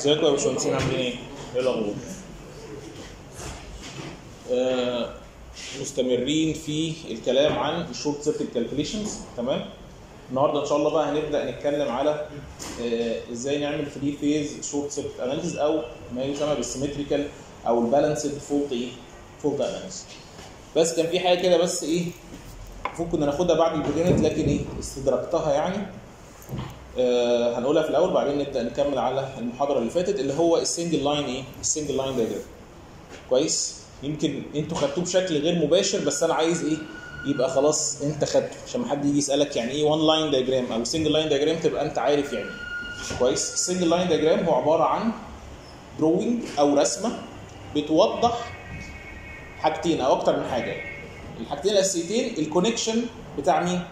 ازيكم يا باشمهندسين عاملين ايه؟ ايه الاخبار؟ آه مستمرين في الكلام عن الشورت سيركت كالكوليشنز تمام؟ النهارده ان شاء الله بقى هنبدا نتكلم على آه ازاي نعمل فري فيز شورت سيركت اناليسيز او ما يسمى بالسيمتريكال او البالانسد فولت ايه؟ فولت اناليسيز. بس كان في حاجه كده بس ايه؟ المفروض كنا ناخدها بعد البيجنت لكن ايه؟ استدركتها يعني آه هنقولها في الاول بعدين نبدا نكمل على المحاضره اللي فاتت اللي هو السنجل لاين ايه؟ السنجل لاين دايجرام. كويس؟ يمكن انتوا خدتوه بشكل غير مباشر بس انا عايز ايه؟ يبقى خلاص انت خدته عشان ما حد يجي يسالك يعني ايه وان لاين دايجرام او سنجل لاين دايجرام تبقى انت عارف يعني كويس؟ السنجل لاين دايجرام هو عباره عن دروينج او رسمه بتوضح حاجتين او اكتر من حاجه. الحاجتين الاساسيتين الكونكشن بتاع مين؟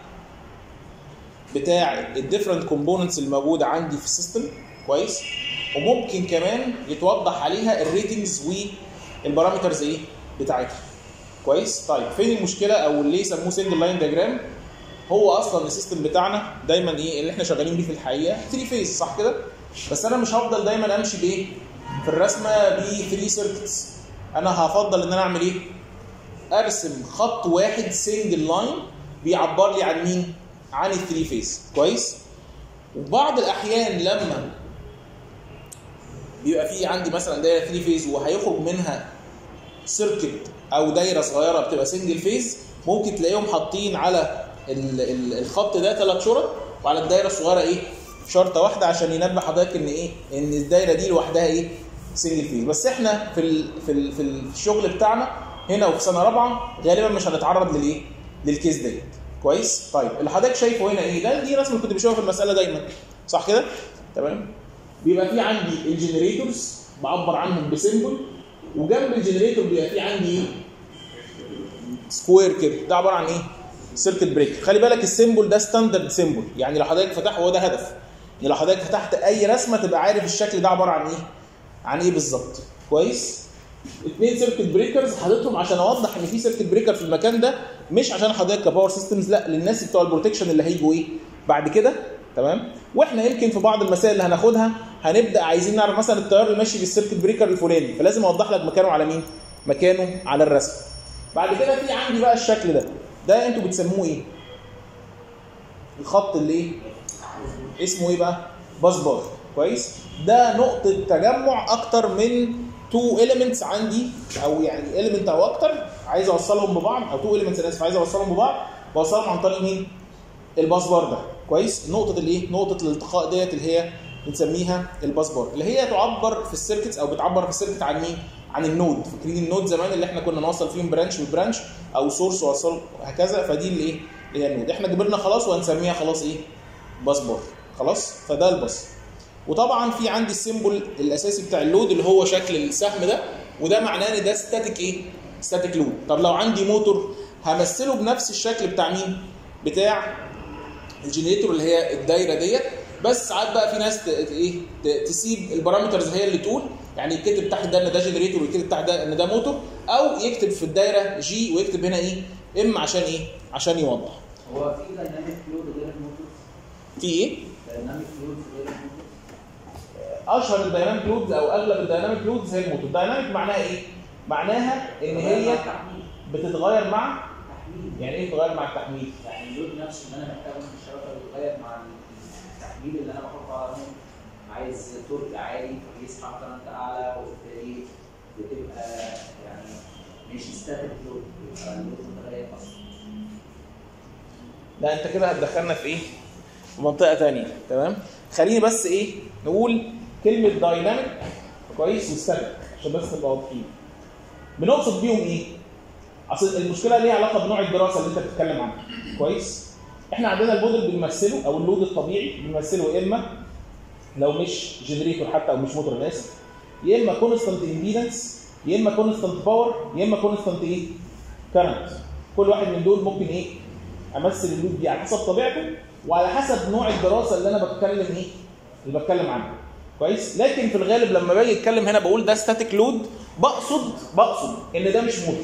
بتاع الديفرنت كومبوننتس الموجوده عندي في السيستم كويس وممكن كمان يتوضح عليها الريتنجز والبارامترز ايه بتاعتها كويس طيب فين المشكله او ليه سموه سنجل لاين دياجرام هو اصلا السيستم بتاعنا دايما ايه اللي احنا شغالين بيه في الحقيقه 3 فيز صح كده بس انا مش هفضل دايما امشي بايه في الرسمه ب 3 سيركتس انا هفضل ان انا اعمل ايه ارسم خط واحد سنجل لاين بيعبر لي عن مين عن الثري فيز كويس وبعض الاحيان لما بيبقى في عندي مثلا دايره 3 فيز وهيخرج منها سيركت او دايره صغيره بتبقى سنجل فيز ممكن تلاقيهم حاطين على ال ال الخط ده ثلاث شرط وعلى الدايره الصغيره ايه شرطه واحده عشان ينبه حضرتك ان ايه ان الدايره دي لوحدها ايه سنجل فيز بس احنا في ال في ال في الشغل بتاعنا هنا وفي سنه رابعه غالبا مش هنتعرض للايه للكيس ديت كويس طيب اللي حضرتك شايفه هنا ايه ده دي رسمه كنت بشوفها في المساله دايما صح كده تمام بيبقى في عندي الجنريتورز بعبر عنهم بسيمبل وجنب الجنريتور بيبقى في عندي ايه سكوير كده ده عباره عن ايه سيركت بريك خلي بالك السيمبل ده ستاندرد سيمبل يعني لو حضرتك فتح هو ده هدف يعني لو حضرتك فتحت اي رسمه تبقى عارف الشكل ده عباره عن ايه عن ايه بالظبط كويس اثنين سيركت بريكرز حاططهم عشان اوضح ان في سيركت بريكر في المكان ده مش عشان حضرتك كباور سيستمز لا للناس بتوع البروتكشن اللي هيجوا ايه بعد كده تمام واحنا يمكن في بعض المسائل اللي هناخدها هنبدا عايزين نعرف مثلا التيار اللي ماشي بالسيركت بريكر الفلاني فلازم اوضح لك مكانه على مين مكانه على الرسم بعد كده في عندي بقى الشكل ده ده انتوا بتسموه ايه الخط اللي ايه اسمه ايه بقى باس بار كويس ده نقطه تجمع اكتر من تو اليمنتس عندي او يعني اليمنت او اكتر عايز اوصلهم ببعض او تو اليمنتس انا اسف عايز اوصلهم ببعض بوصلهم عن طريق مين؟ الباس بار ده كويس نقطه الايه؟ نقطه الالتقاء ديت اللي هي بنسميها الباس بار اللي هي تعبر في السيركتس او بتعبر في السيركت عن مين؟ عن النود فاكرين النود زمان اللي احنا كنا نوصل فيهم برانش ببرانش او سورس وصل هكذا فدي اللي ايه؟ اللي هي النود احنا كبرنا خلاص وهنسميها خلاص ايه؟ باس بار خلاص فده الباس وطبعا في عندي السيمبل الاساسي بتاع اللود اللي هو شكل السهم ده وده معناه ان ده ستاتيك ايه؟ ستاتيك لود طب لو عندي موتور همثله بنفس الشكل بتاع مين؟ بتاع الجنريتور اللي هي الدايره ديت بس ساعات بقى في ناس ايه تسيب البارامترز هي اللي تقول يعني يكتب تحت ده ان ده جنريتور ويكتب تحت ده ان ده موتور او يكتب في الدايره جي ويكتب هنا ايه؟ ام عشان ايه؟ عشان يوضح. هو في دايناميك فلود غير الموتور؟ في ايه؟ دايناميك فلود غير الموتور؟ اشهر الدايناميك لودز او اغلب الدايناميك لودز هي الموتور دايناميك معناها ايه معناها ان هي تحميل بتتغير مع تحميل يعني ايه بتتغير مع التحميل يعني اللود نفسه اللي انا محتاجه من الشبكه بيتغير مع التحميل اللي انا بحطه على الموتور عايز تورك عالي فبيسحب كرنت اعلى وبالتالي بتبقى يعني مش ستاتيك لود بيبقى اللود متغير اصلا لا انت كده هتدخلنا في ايه في منطقه ثانيه تمام خليني بس ايه نقول كلمه دايناميك كويس وستاتيك عشان بس نبقى واضحين بنقصد بيهم ايه اصل المشكله ليها علاقه بنوع الدراسه اللي انت بتتكلم عنها كويس احنا عندنا الموديل بنمثله او اللود الطبيعي بنمثله اما لو مش جنريتور حتى او مش موتور انا اسف يا اما كونستانت امبيدنس يا اما كونستانت باور يا اما كونستانت ايه كارنت كل واحد من دول ممكن ايه امثل اللود دي على حسب طبيعته وعلى حسب نوع الدراسه اللي انا بتكلم ايه اللي بتكلم عنها كويس لكن في الغالب لما باجي اتكلم هنا بقول ده ستاتيك لود بقصد بقصد ان ده مش موتور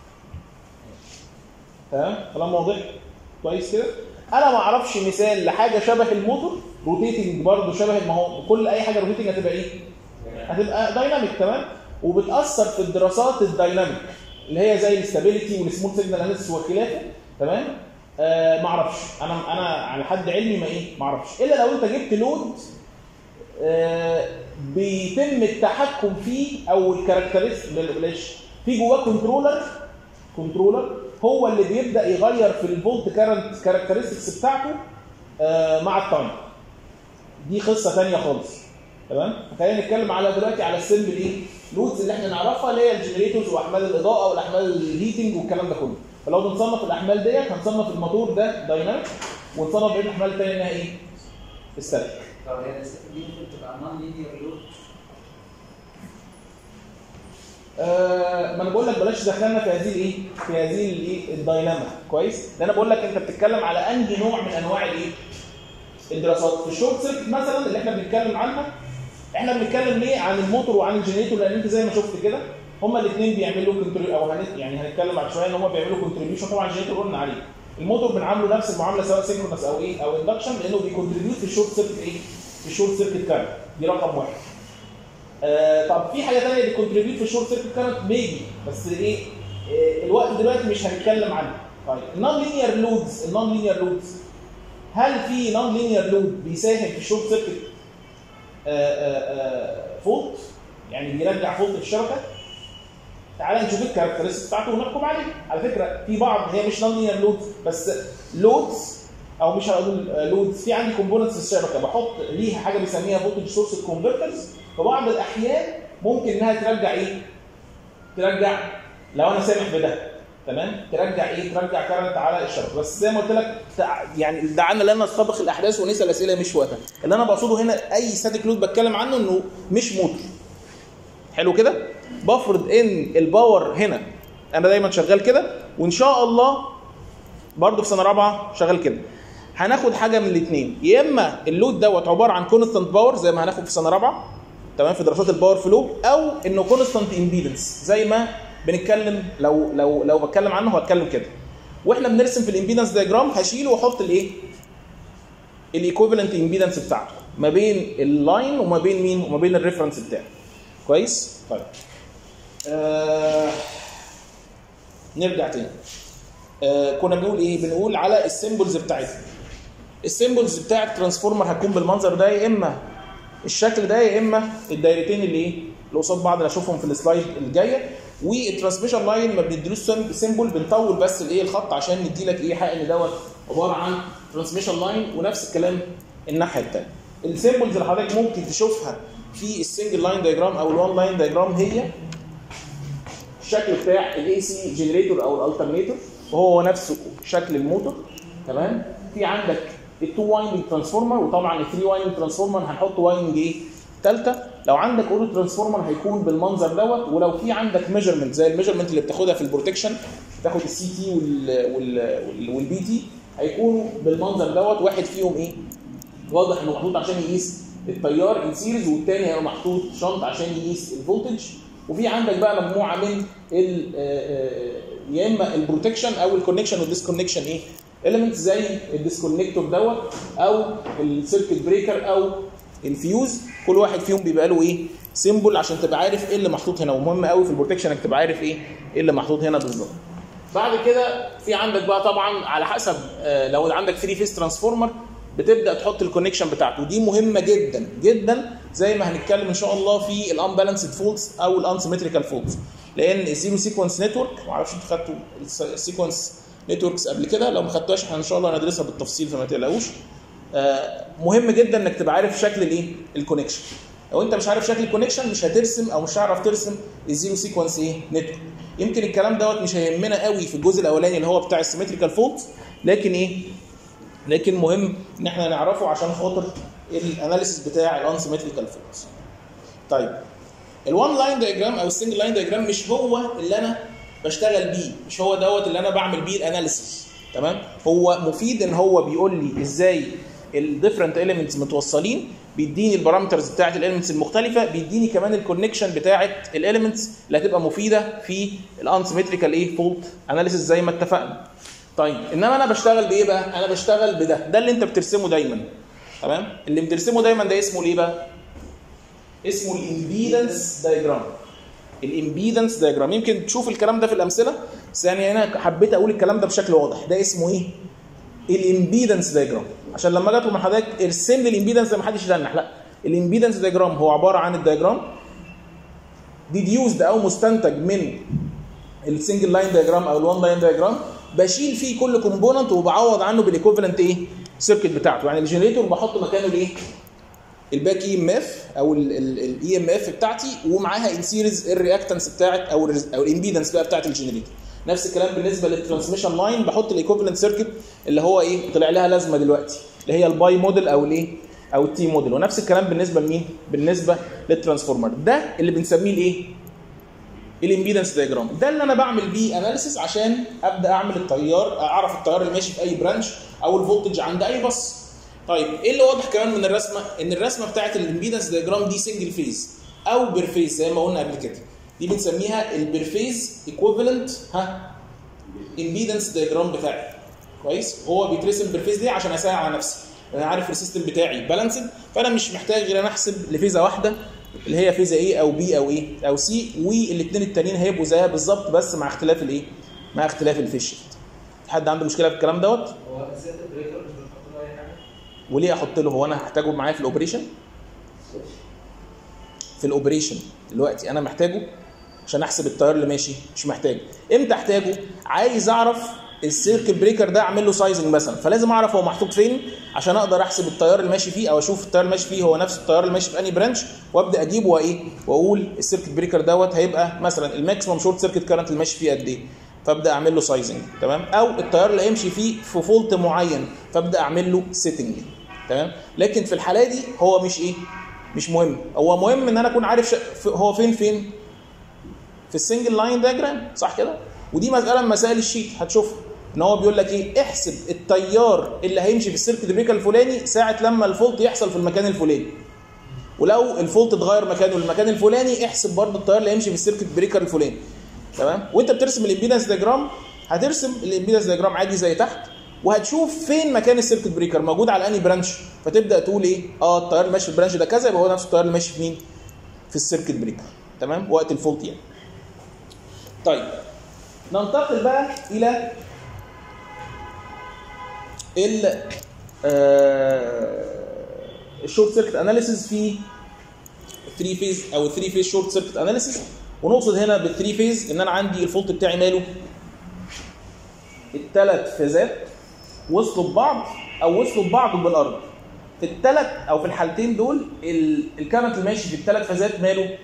تمام كلام واضح كويس كده انا ما اعرفش مثال لحاجه شبه الموتور روتيتنج برضه شبه ما هو كل اي حاجه روتيتنج هتبقى ايه هتبقى دايناميك تمام وبتاثر في الدراسات الدايناميك اللي هي زي الاستابيليتي والسمول سيجنال اناليسيس وخلافه تمام آه ما اعرفش انا انا على حد علمي ما ايه ما اعرفش الا لو انت جبت لود آه بيتم التحكم فيه او الكاركترستيك بلاش في جواه كنترولر كنترولر هو اللي بيبدا يغير في الفولت كارنت كاركترستكس بتاعته آه مع التايم دي قصه ثانيه خالص تمام خلينا نتكلم على دلوقتي على السمبل ايه لودز اللي احنا نعرفها اللي هي الجنريتورز واحمال الاضاءه والاحمال الهيتنج والكلام ده كله فلو بنصنف الاحمال ديت هنصنف الموتور ده دايناميك ونصنف بقيه الاحمال الثانيه انها ايه؟ ستاتيك طب هي الستة دي ممكن تبقى نون لينير لود آه ما انا بقول لك بلاش تدخلنا في هذه الايه؟ في هذه الايه؟ الدايناميك كويس؟ ده انا بقول لك انت بتتكلم على انهي نوع من انواع الايه؟ الدراسات في الشورت سيركت مثلا اللي احنا بنتكلم عنها احنا بنتكلم ليه عن الموتور وعن الجنريتور لان انت زي ما شفت كده هما الاثنين بيعملوا كنترول او هنت يعني هنتكلم بعد شويه ان هما بيعملوا كونتريبيوشن طبعا الجنريتور قلنا عليه الموتور بنعامله نفس المعامله سواء سينكرونس او ايه او اندكشن لانه بيكونتريبيوت في الشورت سيركت ايه؟ في الشورت سيركت كارنت دي رقم واحد آه طب في حاجه ثانيه بتكونتريبيوت في الشورت سيركت كارنت ميبي بس ايه آه الوقت دلوقتي مش هنتكلم عنها طيب النون لينير لودز النون لينير لودز هل في نون لينير لود بيساهم في الشورت سيركت فولت يعني بيرجع فولت للشبكه تعال نشوف الكاركترستكس بتاعته ونحكم عليه على فكره في بعض هي مش نون لينير لودز بس لودز او مش هقول لودز في عندي كومبوننتس في الشبكه بحط ليها حاجه بيسميها فولتج سورس كونفرترز في بعض الاحيان ممكن انها ترجع ايه؟ ترجع لو انا سامح بده تمام ترجع ايه ترجع كارنت على الشبكه بس زي ما قلت لك تع- يعني دعنا لا نستبق الاحداث ونسال اسئله مش وقتها اللي انا بقصده هنا اي ستاتيك لود بتكلم عنه انه مش موتور حلو كده بفرض ان الباور هنا انا دايما شغال كده وان شاء الله برضه في سنه رابعه شغال كده هناخد حاجه من الاثنين يا اما اللود دوت عباره عن كونستانت باور زي ما هناخد في سنه رابعه تمام في دراسات الباور فلو او انه كونستانت امبيدنس زي ما بنتكلم لو لو لو بتكلم عنه هتكلم كده واحنا بنرسم في الامبيدنس دايجرام هشيله واحط الايه الايكوفالنت امبيدنس بتاعته ما بين اللاين وما بين مين وما بين الريفرنس بتاعه كويس طيب آه نرجع تاني آه كنا بنقول ايه بنقول على السيمبلز بتاعتها السيمبلز بتاع الترانسفورمر هتكون بالمنظر ده يا اما الشكل ده يا اما الدايرتين اللي ايه اللي قصاد بعض اللي هشوفهم في السلايد الجايه والترانسميشن لاين ما بنديلوش سيمبل بنطول بس الايه الخط عشان ندي لك ايه حق ان دوت عباره عن ترانسميشن لاين ونفس الكلام الناحيه الثانيه السيمبلز اللي حضرتك ممكن تشوفها في السنجل لاين دايجرام او الوان لاين دايجرام هي الشكل بتاع الاي سي جنريتور او الالترنيتور وهو نفسه شكل الموتور تمام في عندك التو وايندنج ترانسفورمر وطبعا الثري وايندنج ترانسفورمر هنحط وايندنج ايه ثالثه لو عندك اورو ترانسفورمر هيكون بالمنظر دوت ولو في عندك ميجرمنت زي الميجرمنت اللي بتاخدها في البروتكشن تاخد السي تي وال وال والبي تي هيكونوا بالمنظر دوت واحد فيهم ايه واضح انه محطوط عشان يقيس التيار ان سيريز والتاني هيبقى محطوط شنط عشان يقيس الفولتج وفي عندك بقى مجموعه من ال يا اما البروتكشن او الكونكشن والديسكونكشن ايه اليمنتس زي الديسكونكتور دوت او السيركت بريكر او الفيوز كل واحد فيهم بيبقى له ايه سيمبل عشان تبقى عارف ايه اللي محطوط هنا ومهم قوي في البروتكشن انك تبقى عارف ايه ايه اللي محطوط هنا بالظبط بعد كده في عندك بقى طبعا على حسب آه، لو عندك 3 فيس ترانسفورمر بتبدا تحط الكونكشن بتاعته ودي مهمه جدا جدا زي ما هنتكلم ان شاء الله في الانبالانسد فولتس او الانسيمتريكال فولتس لان الزيرو سيكونس نتورك ما اعرفش انتوا خدتوا السيكونس نتوركس قبل كده لو ما خدتوهاش احنا ان شاء الله هندرسها بالتفصيل فما تقلقوش آه، مهم جدا انك تبقى عارف شكل الايه الكونكشن لو انت مش عارف شكل الكونكشن مش هترسم او مش هتعرف ترسم الزيرو سيكونس ايه نتورك يمكن الكلام دوت مش هيهمنا قوي في الجزء الاولاني اللي هو بتاع السيمتريكال فولت لكن ايه لكن مهم ان احنا نعرفه عشان خاطر الاناليسيس بتاع الانسيمتريكال فولت طيب الوان لاين دايجرام او السنجل لاين دايجرام مش هو اللي انا بشتغل بيه مش هو دوت اللي انا بعمل بيه الاناليسيس تمام هو مفيد ان هو بيقول لي ازاي الديفرنت اليمنتس متوصلين بيديني البارامترز بتاعت الاليمنتس المختلفه بيديني كمان الكونكشن بتاعت الاليمنتس اللي هتبقى مفيده في الانسيمتريكال ايه فولت اناليسيس زي ما اتفقنا طيب انما انا بشتغل بايه بقى انا بشتغل بده ده اللي انت بترسمه دايما تمام اللي بترسمه دايما ده اسمه ايه بقى اسمه الامبيدنس دايجرام الامبيدنس دايجرام يمكن تشوف الكلام ده في الامثله بس يعني انا حبيت اقول الكلام ده بشكل واضح ده اسمه ايه الامبيدنس دايجرام عشان لما اجي اطلب من حضرتك ارسم لي الامبيدنس ده ما حدش يتنح لا الامبيدنس دايجرام هو عباره عن الدايجرام ديديوزد او مستنتج من السنجل لاين دايجرام او الوان لاين دايجرام بشيل فيه كل كومبوننت وبعوض عنه بالايكوفالنت ايه سيركت بتاعته يعني الجنريتور بحط مكانه الايه الباك اي ام اف او الاي ام اف بتاعتي ومعاها ان سيريز الرياكتنس بتاعت او ال او الامبيدنس بقى بتاعت الجنريتور نفس الكلام بالنسبه للترانسميشن لاين بحط الايكوفالنت سيركت اللي هو ايه طلع لها لازمه دلوقتي اللي هي الباي موديل او الايه او التي موديل ونفس الكلام بالنسبه لمين بالنسبه للترانسفورمر ده اللي بنسميه الايه الامبيدنس دايجرام ده اللي انا بعمل بيه اناليسيس عشان ابدا اعمل التيار اعرف التيار اللي ماشي في اي برانش او الفولتج عند اي بص طيب ايه اللي واضح كمان من الرسمه ان الرسمه بتاعت الامبيدنس دايجرام دي سنجل فيز او بيرفيز زي ما قلنا قبل كده دي بنسميها البيرفيز ايكوفالنت ها امبيدنس دايجرام بتاعي كويس هو بيترسم بالفيز دي عشان اساعد على نفسي انا عارف السيستم بتاعي بالانسد فانا مش محتاج غير انا احسب لفيزه واحده اللي هي فيزا ايه او بي او ايه او سي والاثنين التانيين هيبقوا زيها بالظبط بس مع اختلاف الايه مع اختلاف الفيز شيفت حد عنده مشكله في الكلام دوت هو السيت بريكر مش بنحط له اي حاجه وليه احط له هو انا هحتاجه معايا في الاوبريشن في الاوبريشن دلوقتي انا محتاجه عشان احسب التيار اللي ماشي مش محتاجه امتى احتاجه عايز اعرف السيركت بريكر ده اعمل له سايزنج مثلا فلازم اعرف هو محطوط فين عشان اقدر احسب التيار اللي ماشي فيه او اشوف التيار اللي ماشي فيه هو نفس التيار اللي ماشي في انهي برانش وابدا اجيبه وايه واقول السيركت بريكر دوت هيبقى مثلا الماكسيمم شورت سيركت كارنت اللي ماشي فيه قد ايه فابدا اعمل له سايزنج تمام او التيار اللي هيمشي فيه في فولت معين فابدا اعمل له سيتنج تمام لكن في الحاله دي هو مش ايه مش مهم هو مهم ان انا اكون عارف ش... هو فين فين في السنجل لاين دايجرام صح كده ودي مساله من مسائل الشيت هتشوفها ان هو بيقول لك ايه احسب التيار اللي هيمشي في السيركت بريكر الفلاني ساعه لما الفولت يحصل في المكان الفلاني ولو الفولت اتغير مكانه للمكان الفلاني احسب برضه التيار اللي هيمشي في السيركت بريكر الفلاني تمام وانت بترسم الامبيدنس دياجرام هترسم الامبيدنس دياجرام عادي زي تحت وهتشوف فين مكان السيركت بريكر موجود على انهي برانش فتبدا تقول ايه اه التيار اللي ماشي في البرانش ده كذا يبقى هو نفس التيار اللي ماشي في مين في السيركت بريكر تمام وقت الفولت يعني طيب ننتقل بقى الى ال الشورت سيركت اناليسيز في 3 فيز او 3 فيز شورت سيركت اناليسيز ونقصد هنا بال 3 فيز ان انا عندي الفولت بتاعي ماله الثلاث فيزات وصلوا ببعض او وصلوا ببعض بالارض في الثلاث او في الحالتين دول الكارنت اللي ماشي في الثلاث فيزات ماله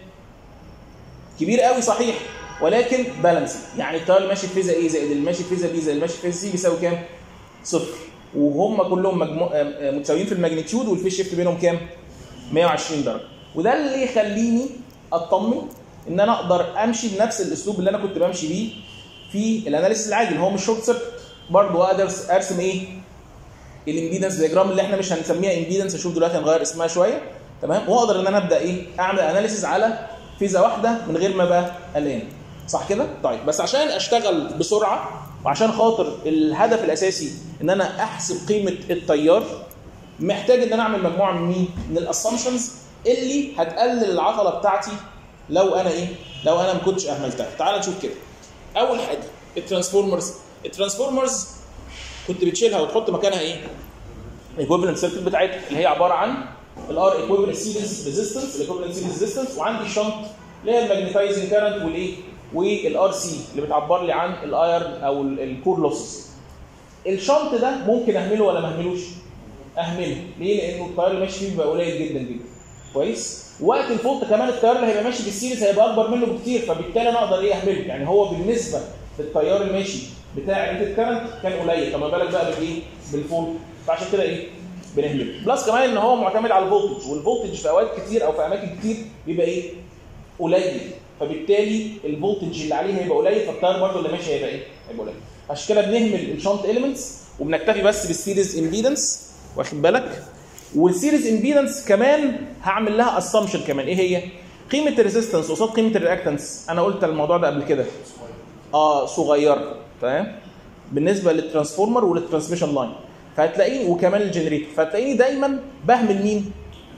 كبير قوي صحيح ولكن بالانس يعني التيار اللي ماشي في فيزا ايه زائد اللي ماشي في فيزا بي زائد اللي ماشي في فيزا سي بيساوي كام؟ صفر وهم كلهم مجمو... متساويين في الماجنتيود والفيس شيفت بينهم كام؟ 120 درجه وده اللي يخليني اطمن ان انا اقدر امشي بنفس الاسلوب اللي انا كنت بمشي بيه في الاناليسيس العادي اللي هو مش شورت سيركت برضه اقدر ارسم ايه؟ الامبيدنس دياجرام اللي احنا مش هنسميها امبيدنس اشوف دلوقتي هنغير اسمها شويه تمام واقدر ان انا ابدا ايه؟ اعمل اناليسيس على فيزا واحده من غير ما ابقى قلقان صح كده؟ طيب بس عشان اشتغل بسرعه وعشان خاطر الهدف الاساسي ان انا احسب قيمه التيار محتاج ان انا اعمل مجموعه من مين؟ من الاسامبشنز اللي هتقلل العطله بتاعتي لو انا ايه؟ لو انا ما كنتش اهملتها. تعال نشوف كده. اول حاجه الترانسفورمرز الترانسفورمرز كنت بتشيلها وتحط مكانها ايه؟ الايكويفالنت سيركت بتاعتها اللي هي عباره عن الار ايكويفالنت سيريز ريزيستنس الايكويفالنت سيريز ريزيستنس وعندي الشنط اللي هي الماجنتايزنج كارنت والايه؟ والار سي اللي بتعبر لي عن الايرن او الكور لوسز. الشنط ده ممكن اهمله ولا ما اهملوش؟ اهمله، ليه؟ لانه التيار اللي ماشي فيه بيبقى قليل جدا جدا. كويس؟ وقت الفولت كمان التيار اللي هيبقى ماشي في السيريز هيبقى اكبر منه بكتير فبالتالي انا اقدر ايه اهمله؟ يعني هو بالنسبه للتيار الماشي بتاع ريتد كارنت كان قليل، فما بالك بقى بالايه؟ بالفولت، فعشان كده ايه؟ بنهمله. بلس كمان ان هو معتمد على الفولتج والفولتج في اوقات كتير او في اماكن كتير بيبقى ايه؟ قليل فبالتالي الفولتج اللي عليه هيبقى قليل فالتيار برضه اللي ماشي هيبقى ايه؟ هيبقى قليل. عشان كده بنهمل الشنط اليمنتس وبنكتفي بس بالسيريز امبيدنس واخد بالك؟ والسيريز امبيدنس كمان هعمل لها اسامبشن كمان ايه هي؟ قيمه الريزيستنس قصاد قيمه الرياكتنس انا قلت الموضوع ده قبل كده. اه صغيره تمام؟ بالنسبه للترانسفورمر وللترانسميشن لاين فهتلاقيني وكمان الجنريتور فهتلاقيني دايما بهمل مين؟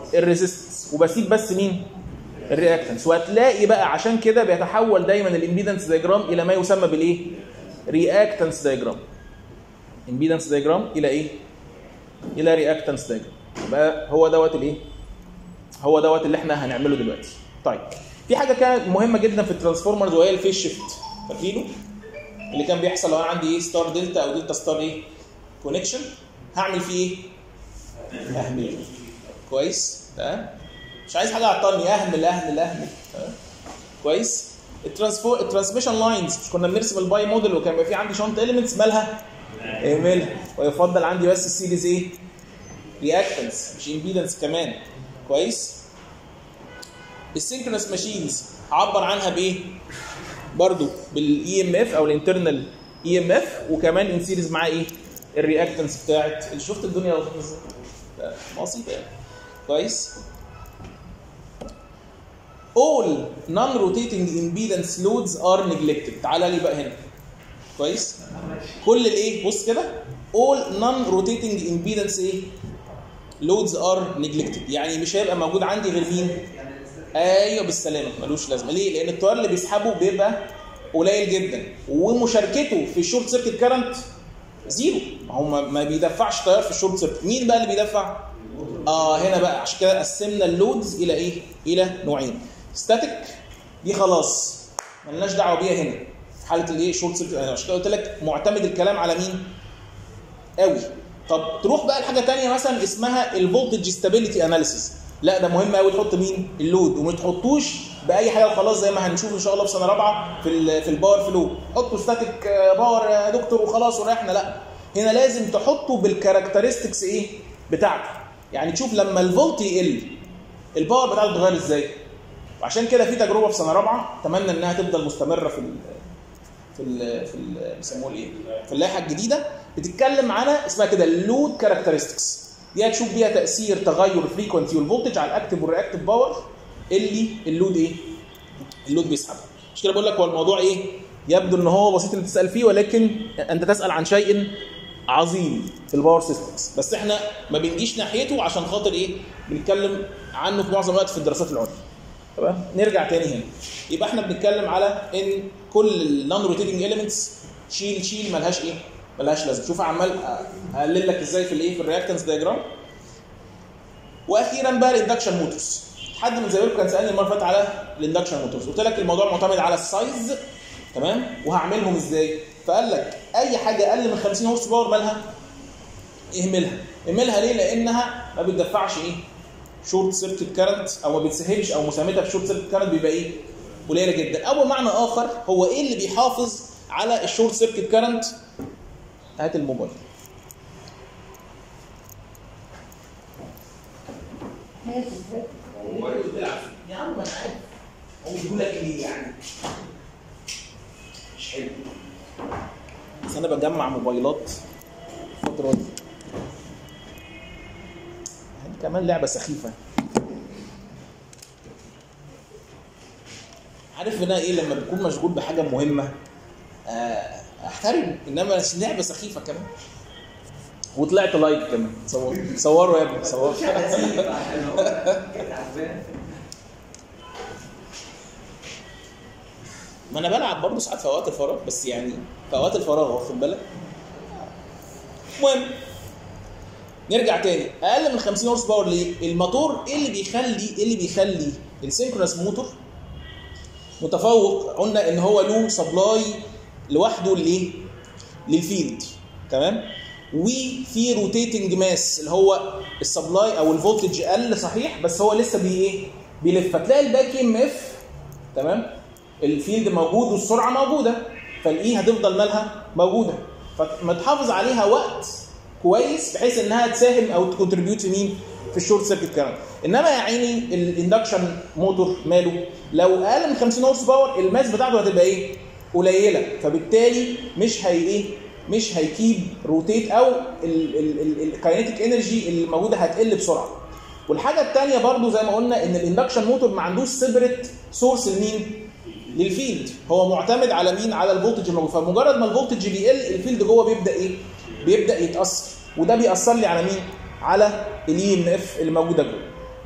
الريزيستنس وبسيب بس مين الرياكتنس وهتلاقي بقى عشان كده بيتحول دايما الامبيدنس دايجرام الى ما يسمى بالايه رياكتنس دايجرام امبيدنس دايجرام الى ايه الى رياكتنس دايجرام يبقى هو دوت الايه هو دوت اللي احنا هنعمله دلوقتي طيب في حاجه كانت مهمه جدا في الترانسفورمرز وهي الفيس شيفت فاكرينه اللي كان بيحصل لو انا عندي ايه ستار دلتا او دلتا ستار ايه كونكشن هعمل فيه ايه اهمل كويس تمام مش عايز حاجه عطلني اهمل اهمل اهمل تمام كويس الترانسفور الترانسميشن لاينز مش كنا بنرسم الباي موديل وكان بيبقى في عندي شنط اليمنتس مالها اهملها ويفضل عندي بس السيريز ايه رياكتنس مش امبيدنس كمان كويس السينكرونس ماشينز هعبر عنها بايه برضو بالاي ام اف او الانترنال اي ام اف وكمان ان سيريز معاه ايه الرياكتنس بتاعت اللي شفت الدنيا لطيفه ازاي بسيطه يعني كويس all non-rotating impedance loads are neglected تعالى لي بقى هنا كويس كل الايه بص كده all non-rotating impedance ايه loads are neglected يعني مش هيبقى موجود عندي غير مين ايوه بالسلامه ملوش لازمه ليه لان التيار اللي بيسحبه بيبقى قليل جدا ومشاركته في الشورت سيركت كارنت زيرو ما هو ما- ما بيدفعش تيار في الشورت سيركت مين بقى اللي بيدفع اه هنا بقى عشان كده قسمنا اللودز الى ايه الى نوعين ستاتيك دي خلاص ملناش دعوه بيها هنا في حاله الايه شورت سيركت عشان كده قلت لك معتمد الكلام على مين قوي طب تروح بقى لحاجه تانية مثلا اسمها الفولتج ستابيليتي اناليسيس لا ده مهم قوي تحط مين اللود وما تحطوش باي حاجه وخلاص زي ما هنشوف ان شاء الله في سنه رابعه في ال في الباور فلو حطوا ستاتيك باور يا دكتور وخلاص وريحنا لا هنا لازم تحطه بالكاركترستكس ايه بتاعته يعني تشوف لما الفولت يقل الباور بتاعته بتتغير ازاي وعشان كده في تجربه في سنه رابعه اتمنى انها تفضل مستمره في ال في ال في ال بيسموه ايه في اللائحه الجديده بتتكلم على اسمها كده اللود كاركترستكس دي هتشوف بيها تاثير تغير الفريكونسي والفولتج على الاكتف والرياكتيف باور اللي اللود ايه اللود بيسحبها مش كده بقول لك هو الموضوع ايه يبدو ان هو بسيط انك تسال فيه ولكن انت تسال عن شيء عظيم في الباور سيستمز بس احنا ما بنجيش ناحيته عشان خاطر ايه بنتكلم عنه في معظم الوقت في الدراسات العليا تمام نرجع تاني هنا يبقى احنا بنتكلم على ان كل النون روتيتنج اليمنتس شيل شيل ملهاش ايه ملهاش لازمه شوف عمال اقلل لك ازاي في الايه في الرياكتنس دايجرام واخيرا بقى الاندكشن موتورز حد من زمايلكم كان سالني المره اللي فاتت على الاندكشن موتورز قلت لك الموضوع معتمد على السايز تمام وهعملهم ازاي فقال لك اي حاجه اقل من 50 هورس باور مالها اهملها اهملها ليه لانها ما بتدفعش ايه شورت سيركت كارنت او ما بتسهلش او مساهمتها في شورت سيركت كارنت بيبقى ايه قليله جدا او بمعنى اخر هو ايه اللي بيحافظ على الشورت سيركت كارنت هات الموبايل يا عم انا عارف هو بيقول لك ليه يعني مش حلو بس انا بجمع موبايلات الفتره دي يعني كمان لعبه سخيفه عارف انا ايه لما بكون مشغول بحاجه مهمه آه، احترم انما لعبه سخيفه كمان وطلعت لايك كمان صور صوروا يا ابني صوروا ما انا بلعب برضه ساعات في اوقات الفراغ بس يعني في اوقات الفراغ واخد بالك المهم نرجع تاني اقل من 50 هورس باور ليه؟ الموتور ايه اللي بيخلي ايه اللي بيخلي السينكرونس موتور متفوق قلنا ان هو له سبلاي لوحده لايه؟ للفيلد تمام؟ وفي روتيتنج ماس اللي هو السبلاي او الفولتج قل صحيح بس هو لسه بي ايه؟ بيلف فتلاقي الباك ام اف تمام؟ الفيلد موجود والسرعه موجوده فالاي هتفضل مالها موجوده فما تحافظ عليها وقت كويس بحيث انها تساهم او تكونتريبيوت في مين؟ في الشورت سيركت كارنت انما يا عيني الاندكشن موتور ماله لو اقل من 50 هورس باور الماس بتاعته هتبقى ايه؟ قليله فبالتالي مش هي ايه؟ مش هيكيب روتيت او الكاينيتيك انرجي اللي موجوده هتقل بسرعه والحاجه الثانيه برضو زي ما قلنا ان الاندكشن موتور ما عندوش سيبريت سورس لمين؟ للفيلد هو معتمد على مين؟ على الفولتج الموجود فمجرد ما الفولتج بيقل الفيلد جوه بيبدا ايه؟ بيبدا يتاثر وده بيأثر لي على مين؟ على الاي ام اف اللي موجوده جوه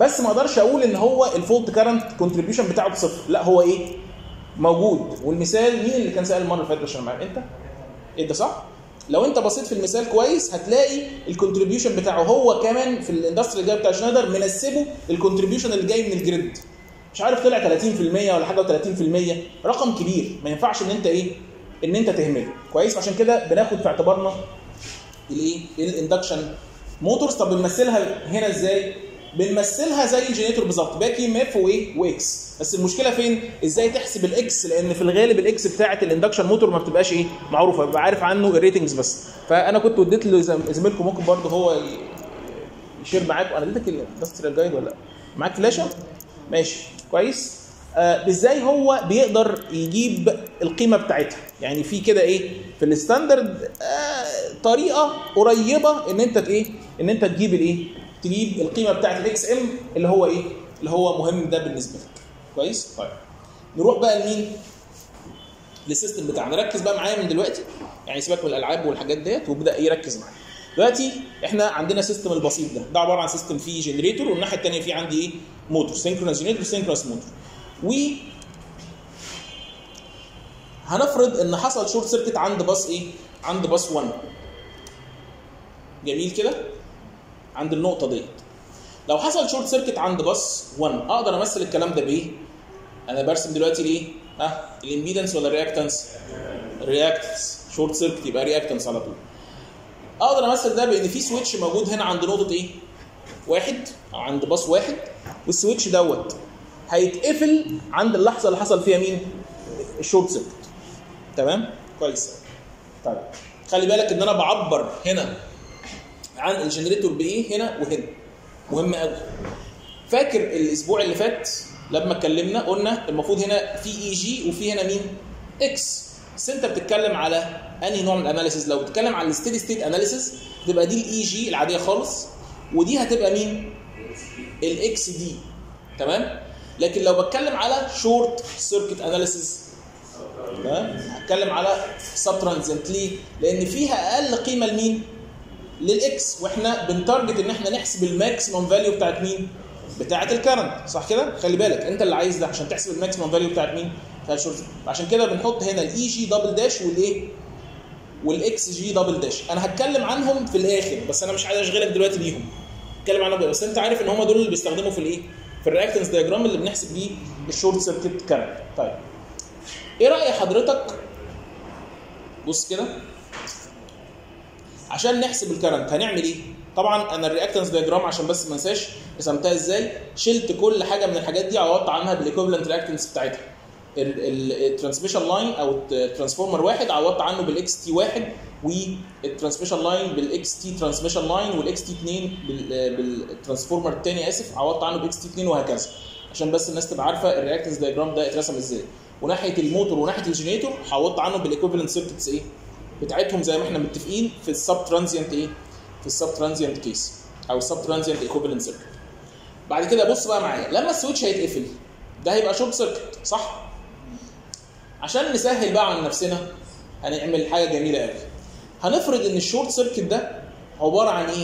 بس ما اقدرش اقول ان هو الفولت كارنت كونتريبيوشن بتاعه بصفر لا هو ايه موجود والمثال مين اللي كان سال المره اللي فاتت عشان معاك انت ايه ده صح لو انت بصيت في المثال كويس هتلاقي الكونتريبيوشن بتاعه هو كمان في الاندستري جاي بتاع شنايدر منسبه الكونتريبيوشن اللي جاي من الجريد مش عارف طلع 30% ولا حاجه و30% رقم كبير ما ينفعش ان انت ايه ان انت تهمله كويس عشان كده بناخد في اعتبارنا الايه الاندكشن موتورز طب بنمثلها هنا ازاي بنمثلها زي الجنريتور بالظبط باك ام اف وايه واكس بس المشكله فين ازاي تحسب الاكس لان في الغالب الاكس بتاعه الاندكشن موتور ما بتبقاش ايه معروفه ببقى عارف عنه الريتنجز بس فانا كنت اديت لزميلكم ممكن برضه هو ي- يشير معاكم انا اديتك الاندستريال جايد ولا لا معاك فلاشه ماشي كويس آه ازاي هو بيقدر يجيب القيمه بتاعتها يعني في كده ايه في الستاندرد آه طريقه قريبه ان انت ايه ان انت تجيب الايه تجيب القيمه بتاعت الاكس ام اللي هو ايه اللي هو مهم ده بالنسبه لك كويس طيب نروح بقى لمين للسيستم بتاعنا ركز بقى معايا من دلوقتي يعني سيبك من الالعاب والحاجات ديت وابدا يركز معايا دلوقتي احنا عندنا سيستم البسيط ده ده عباره عن سيستم فيه جنريتور والناحيه الثانيه فيه عندي ايه موتور سينكرونس جنريتور سينكرونس موتور و هنفرض ان حصل شورت سيركت عند باص ايه عند باص 1 جميل كده عند النقطه ديت لو حصل شورت سيركت عند باص 1 اقدر امثل الكلام ده بايه انا برسم دلوقتي ليه ها الامبيدنس ولا الرياكتنس رياكتنس شورت سيركت يبقى رياكتنس على طول اقدر امثل ده بان في سويتش موجود هنا عند نقطه ايه واحد او عند باص واحد والسويتش دوت هيتقفل عند اللحظه اللي حصل فيها مين الشورت سيركت تمام كويس طيب خلي بالك ان انا بعبر هنا عن الجنريتور بايه هنا وهنا مهم قوي فاكر الاسبوع اللي فات لما اتكلمنا قلنا المفروض هنا في اي جي وفي هنا مين اكس بس انت بتتكلم على انهي نوع من الاناليسيز لو بتتكلم على الستيدي ستيت اناليسيز تبقى دي الاي جي العاديه خالص ودي هتبقى مين الاكس دي تمام لكن لو بتكلم على شورت سيركت اناليسيز تمام هتكلم على سب ترانزنت ليه لان فيها اقل قيمه لمين للاكس واحنا بنتارجت ان احنا نحسب الماكسيمم فاليو بتاعت مين بتاعت الكرنت صح كده خلي بالك انت اللي عايز ده عشان تحسب الماكسيمم فاليو بتاعت مين بتاعت الشورت عشان كده بنحط هنا الاي جي دبل داش والايه والاكس جي دبل داش انا هتكلم عنهم في الاخر بس انا مش عايز اشغلك دلوقتي بيهم اتكلم عنهم بس انت عارف ان هم دول اللي بيستخدموا في الايه في الرياكتنس دياجرام اللي بنحسب بيه الشورت سيركت كارنت طيب ايه راي حضرتك بص كده عشان نحسب الكرنت هنعمل ايه طبعا انا الرياكتنس دياجرام عشان بس ما انساش رسمتها ازاي شلت كل حاجه من الحاجات دي عوضت عنها بالايكوفالنت رياكتنس بتاعتها الترانسميشن لاين او الترانسفورمر واحد عوضت عنه بالاكس تي واحد والترانسميشن لاين بالاكس تي ترانسميشن لاين والاكس تي 2 بالترانسفورمر الثاني اسف عوضت عنه باكس تي 2 وهكذا عشان بس الناس تبقى عارفه الرياكتنس دياجرام ده اترسم ازاي وناحيه الموتور وناحيه الجنريتور عوضت عنه بالايكوفالنت سيركتس ايه بتاعتهم زي ما احنا متفقين في السب ترانزيانت ايه في السب ترانزيانت كيس او السب ترانزيانت ايكوفالنت سيركت بعد كده بص بقى معايا لما السويتش هيتقفل ده هيبقى شورت سيركت صح عشان نسهل بقى على نفسنا هنعمل حاجه جميله قوي هنفرض ان الشورت سيركت ده عباره عن ايه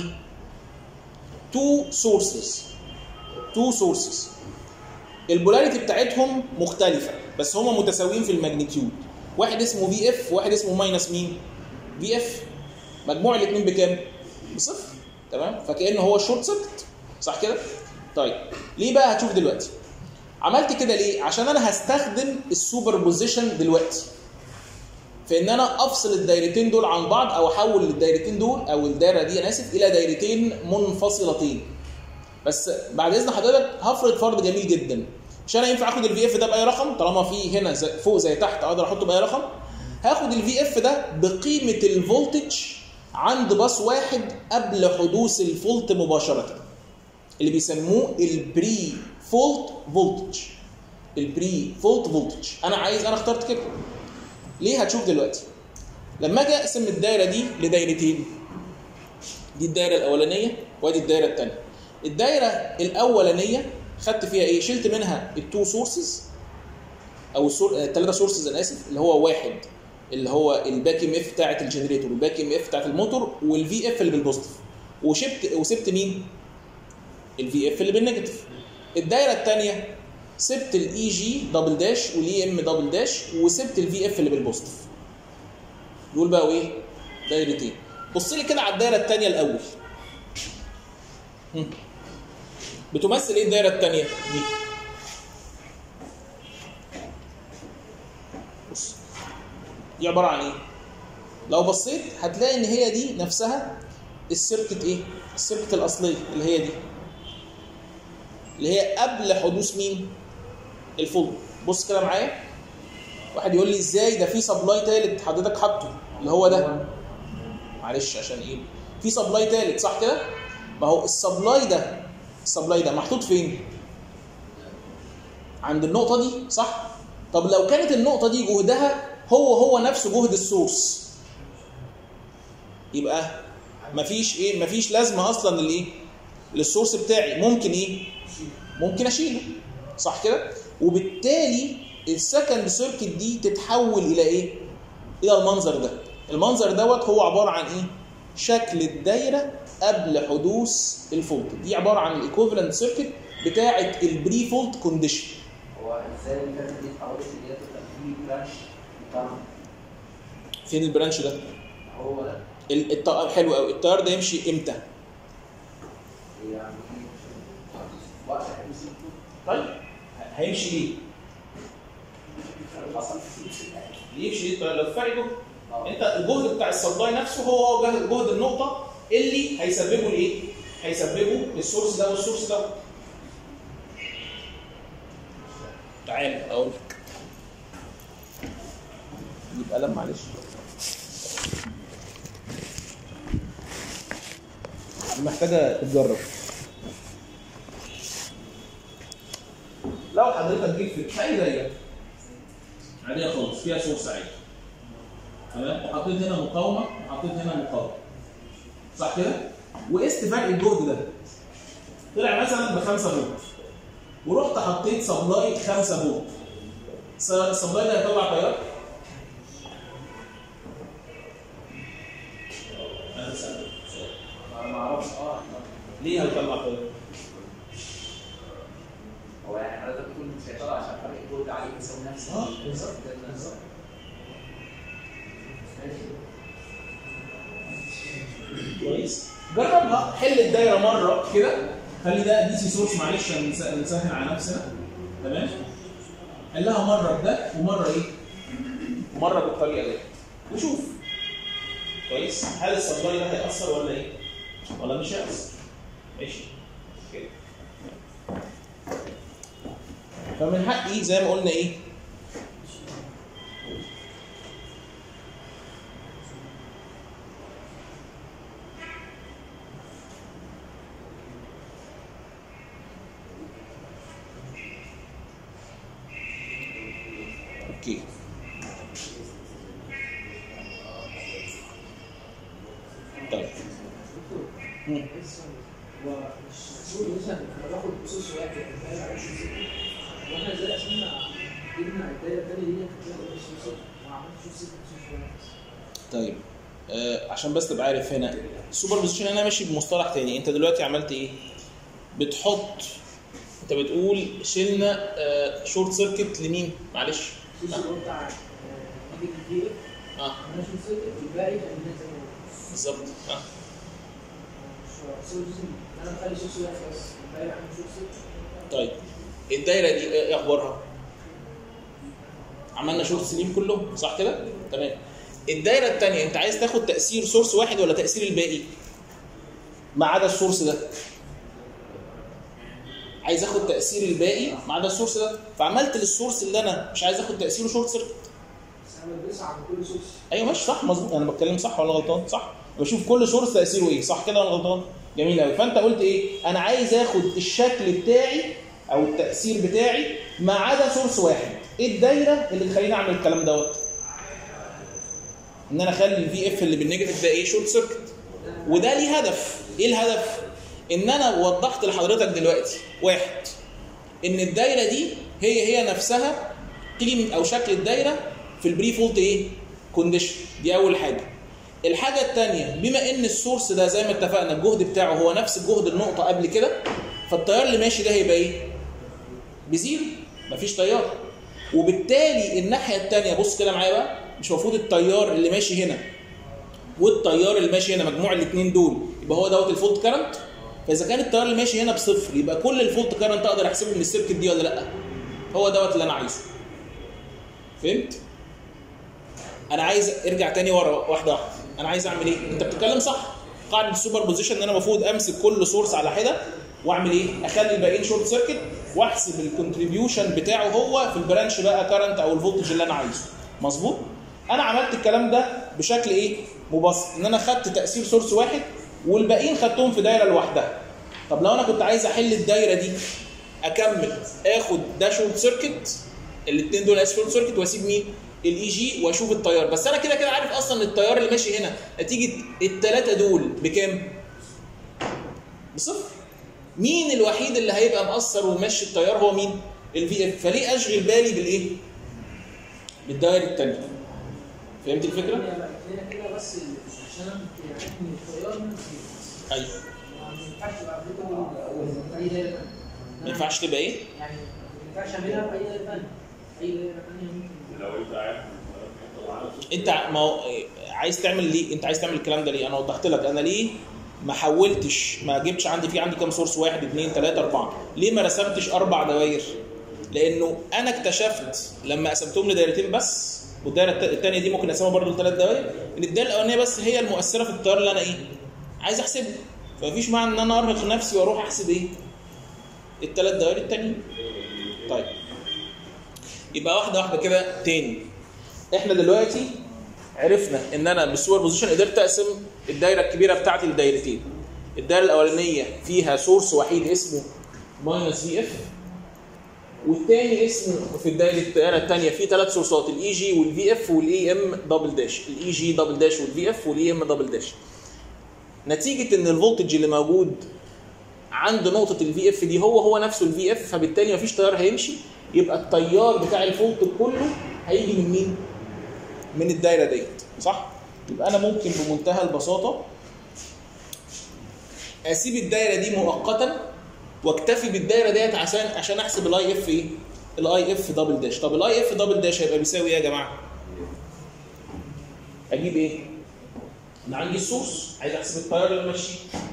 تو سورسز تو سورسز البولاريتي بتاعتهم مختلفه بس هما متساويين في الماجنتيود واحد اسمه في اف واحد اسمه ماينس مين في اف مجموع الاثنين بكام بصفر تمام فكانه هو شورت سيركت صح كده طيب ليه بقى هتشوف دلوقتي عملت كده ليه عشان انا هستخدم السوبر بوزيشن دلوقتي في ان انا افصل الدايرتين دول عن بعض او احول الدايرتين دول او الدايره دي انا اسف الى دايرتين منفصلتين بس بعد اذن حضرتك هفرض فرض جميل جدا مش انا ينفع اخد الفي اف ده باي رقم طالما في هنا زي فوق زي تحت اقدر احطه باي رقم هاخد الفي اف ده بقيمه الفولتج عند باص واحد قبل حدوث الفولت مباشره اللي بيسموه البري فولت فولتج البري فولت فولتج انا عايز انا اخترت كده ليه هتشوف دلوقتي لما اجي اقسم الدايره دي لدايرتين دي الدايره الاولانيه وادي الدايره الثانيه الدايره الاولانيه خدت فيها ايه شلت منها التو سورسز او الثلاثه سورسز انا اسف اللي هو واحد اللي هو الباك ام اف بتاعت الجنريتور والباك ام اف بتاعت الموتور والفي اف اللي بالبوزيتيف وشبت وسبت مين الفي اف اللي بالنيجاتيف الدايره الثانيه سبت الاي جي دبل داش والاي ام دبل داش وسبت الفي اف اللي بالبوزيتيف دول بقى ايه دايرتين بص لي كده على الدايره الثانيه الاول هم. بتمثل ايه الدايره الثانيه دي بص دي عباره عن ايه لو بصيت هتلاقي ان هي دي نفسها السيركت ايه السيركت الاصليه اللي هي دي اللي هي قبل حدوث مين الفولد بص كده معايا واحد يقول لي ازاي ده في سبلاي تالت حضرتك حاطه اللي هو ده معلش عشان ايه في سبلاي تالت صح كده ما هو السبلاي ده السبلاي ده محطوط فين عند النقطه دي صح طب لو كانت النقطه دي جهدها هو هو نفسه جهد السورس يبقى مفيش ايه مفيش لازمه اصلا للايه للسورس بتاعي ممكن ايه ممكن اشيله صح كده وبالتالي السكند سيركت دي تتحول الى ايه الى المنظر ده المنظر دوت هو عباره عن ايه شكل الدايره قبل حدوث الفولت دي عباره عن الايكوفالنت سيركت بتاعه البري فولت كونديشن هو ازاي الكارت دي اتحولت اللي هي تبقى في برانش طبعا فين البرانش ده هو ده ال- الط- حلو قوي التيار ده يمشي امتى يعني وقت حدوث طيب هيمشي ليه حصل يمشي ليه التيار لو فرق جهد اه انت الجهد بتاع السبلاي نفسه هو هو جهد جهد النقطه اللي هيسببه لايه؟ هيسببه للسورس ده والسورس ده. تعال اقول لك. يبقى قلم معلش. دي محتاجه تتجرب. لو حضرتك جيت في اي دايره عاديه خالص فيها سورس عادي تمام وحطيت هنا مقاومه وحطيت هنا مقاومه صح كده وقست فرق الجهد ده طلع مثلا ب 5 فولت ورحت حطيت سبلاي 5 فولت س- السبلاي ده هيطلع تيار انا بسألك سؤال. انا ما اعرفش اه ليه هيطلع تيار؟ هو يعني حضرتك بتقول مش هيطلع عشان فرق الجهد عليه بيساوي نفس اه، ال- بالظبط. بالظبط ماشي كويس جربها حل الدايره مره كده خلي ده دي سي سورس معلش عشان نس- نسهل على نفسنا تمام حلها مره بده ومره ايه ومره بالطريقه دي وشوف كويس هل السبلاي ده هيأثر ولا ايه ولا مش هيأثر ماشي كده فمن حقي زي ما قلنا ايه اوكي طيب مم. هو مش مسؤول مثلا انا باخد بصوص واحد فاهم على شو سكه واحنا ازاي عشان جبنا الدايره الثانيه دي كانت بتاخد بصوص ما عملتش شو سكه بصوص واحد طيب آه عشان بس تبقى عارف هنا السوبر بوزيشن انا ماشي بمصطلح تاني انت دلوقتي عملت ايه بتحط انت بتقول شلنا آه شورت سيركت لمين معلش بصوص اللي هو بتاع ايدي كتير اه عملنا شو سكه والباقي كان لنا زي ما هو. بالظبط اه مش صوص انا بخلي صوص واحد بس الباقي عامل شو سكه طيب الدايره دي ايه اخبارها عملنا شورت سليم كله صح كده تمام الدايره الثانيه انت عايز تاخد تاثير سورس واحد ولا تاثير الباقي ما عدا السورس ده عايز اخد تاثير الباقي ما عدا السورس ده فعملت للسورس اللي انا مش عايز اخد تاثيره شورت سيركت بس انا بسعى عن كل صوص ايوه ماشي صح مظبوط انا بتكلم صح ولا غلطان صح بشوف كل سورس تاثيره ايه صح كده ولا غلطان جميل قوي فانت قلت ايه انا عايز اخد الشكل بتاعي او التاثير بتاعي ما عدا سورس واحد ايه الدايره اللي تخليني اعمل الكلام دوت ان انا اخلي الفي اف اللي بالنيجاتيف ده ايه شورت سيركت وده ليه هدف ايه الهدف ان انا وضحت لحضرتك دلوقتي واحد ان الدايره دي هي هي نفسها قيمه او شكل الدايره في البري فولت ايه كونديشن دي اول حاجه الحاجه الثانيه بما ان السورس ده زي ما اتفقنا الجهد بتاعه هو نفس جهد النقطه قبل كده فالتيار اللي ماشي ده هيبقى ايه بزيرو مفيش تيار وبالتالي الناحيه الثانيه بص كده معايا بقى مش المفروض التيار اللي ماشي هنا والتيار اللي ماشي هنا مجموع الاثنين دول يبقى هو دوت الفولت كارنت فاذا كان التيار اللي ماشي هنا بصفر يبقى كل الفولت كارنت اقدر احسبه من السيركت دي ولا لا هو دوت اللي انا عايزه فهمت انا عايز ارجع تاني ورا واحده واحده انا عايز اعمل ايه انت بتتكلم صح قاعده السوبر بوزيشن ان انا المفروض امسك كل سورس على حده واعمل ايه اخلي الباقيين شورت سيركت واحسب الكونتريبيوشن بتاعه هو في البرانش بقى كارنت او الفولتج اللي انا عايزه مظبوط انا عملت الكلام ده بشكل ايه مبسط ان انا خدت تاثير سورس واحد والباقيين خدتهم في دايره لوحدها طب لو انا كنت عايز احل الدايره دي اكمل اخد ده شورت سيركت الاثنين دول اس شورت سيركت واسيب مين الاي جي واشوف التيار بس انا كده كده عارف اصلا التيار اللي ماشي هنا نتيجه الثلاثه دول بكام بصفر مين الوحيد اللي هيبقى مأثر وماشي التيار هو مين الفي اف فليه اشغل بالي بالايه بالدائره الثانيه فهمت الفكره هي بقت لنا كده بس عشان يعني التيار من الزيرو. ايوه ما ينفعش تبقى في اي دايره تانية. ما ينفعش تبقى ايه يعني ما ينفعش اعملها في اي دايره ثانيه اي دايره ثانيه ممكن لو انت عارف انت ما هو عايز تعمل ليه انت عايز تعمل الكلام ده ليه انا وضحت لك انا ليه ما حولتش ما جبتش عندي في عندي كام سورس واحد اثنين ثلاثة أربعة ليه ما رسمتش أربع دوائر لأنه أنا اكتشفت لما قسمتهم لدايرتين بس والدايرة الت- التانية دي ممكن أقسمها برضه لثلاث دوائر إن الدايرة الأولانية بس هي المؤثرة في التيار اللي أنا إيه عايز أحسبه فمفيش معنى إن أنا أرهق نفسي وأروح أحسب إيه الثلاث دوائر التانيين طيب يبقى واحدة واحدة كده تاني احنا دلوقتي عرفنا ان انا بالسوبر بوزيشن قدرت اقسم الدايره الكبيره بتاعتي لدايرتين الدايره الاولانيه فيها سورس وحيد اسمه ماينس في اف والثاني اسمه في الدايره الدايره الثانيه فيه ثلاث سورسات الاي جي والفي اف والاي ام دبل داش الاي جي دبل داش والفي اف والاي ام دبل داش نتيجه ان الفولتج اللي موجود عند نقطه الفي اف دي هو هو نفسه الفي اف فبالتالي مفيش تيار هيمشي يبقى التيار بتاع الفولت كله هيجي من مين؟ من الدايره ديت صح؟ يبقى انا ممكن بمنتهى البساطه اسيب الدايره دي مؤقتا واكتفي بالدايره ديت عشان عشان احسب الاي اف ايه؟ الاي اف دبل داش، طب الاي اف دبل داش هيبقى بيساوي ايه يا جماعه؟ اجيب ايه؟ انا عندي السورس عايز احسب التيار اللي ماشي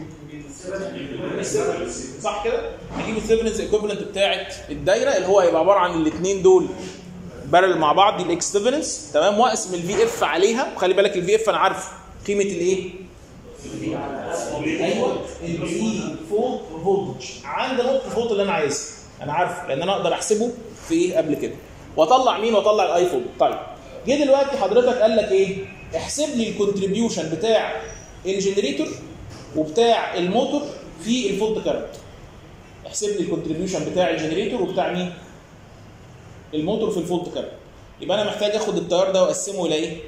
صح كده؟ اجيب الثيفنز ايكوفالنت بتاعت الدايره اللي هو هيبقى عباره عن الاثنين دول بارل مع بعض دي الاكس ثيفنز تمام واقسم الفي اف عليها وخلي بالك الفي اف انا عارف قيمه الايه؟ ايوه الفي فولت فولتج عند نقطه الفولت اللي انا عايزها انا عارف لان انا اقدر احسبه في ايه قبل كده واطلع مين واطلع الاي فولت طيب جه دلوقتي حضرتك قال لك ايه احسب لي الكونتريبيوشن بتاع الجنريتور وبتاع الموتور في الفولت كارنت احسب لي الكونتريبيوشن بتاع الجنريتور وبتاع مين الموتور في الفولت كارنت يبقى انا محتاج اخد التيار ده واقسمه الى ايه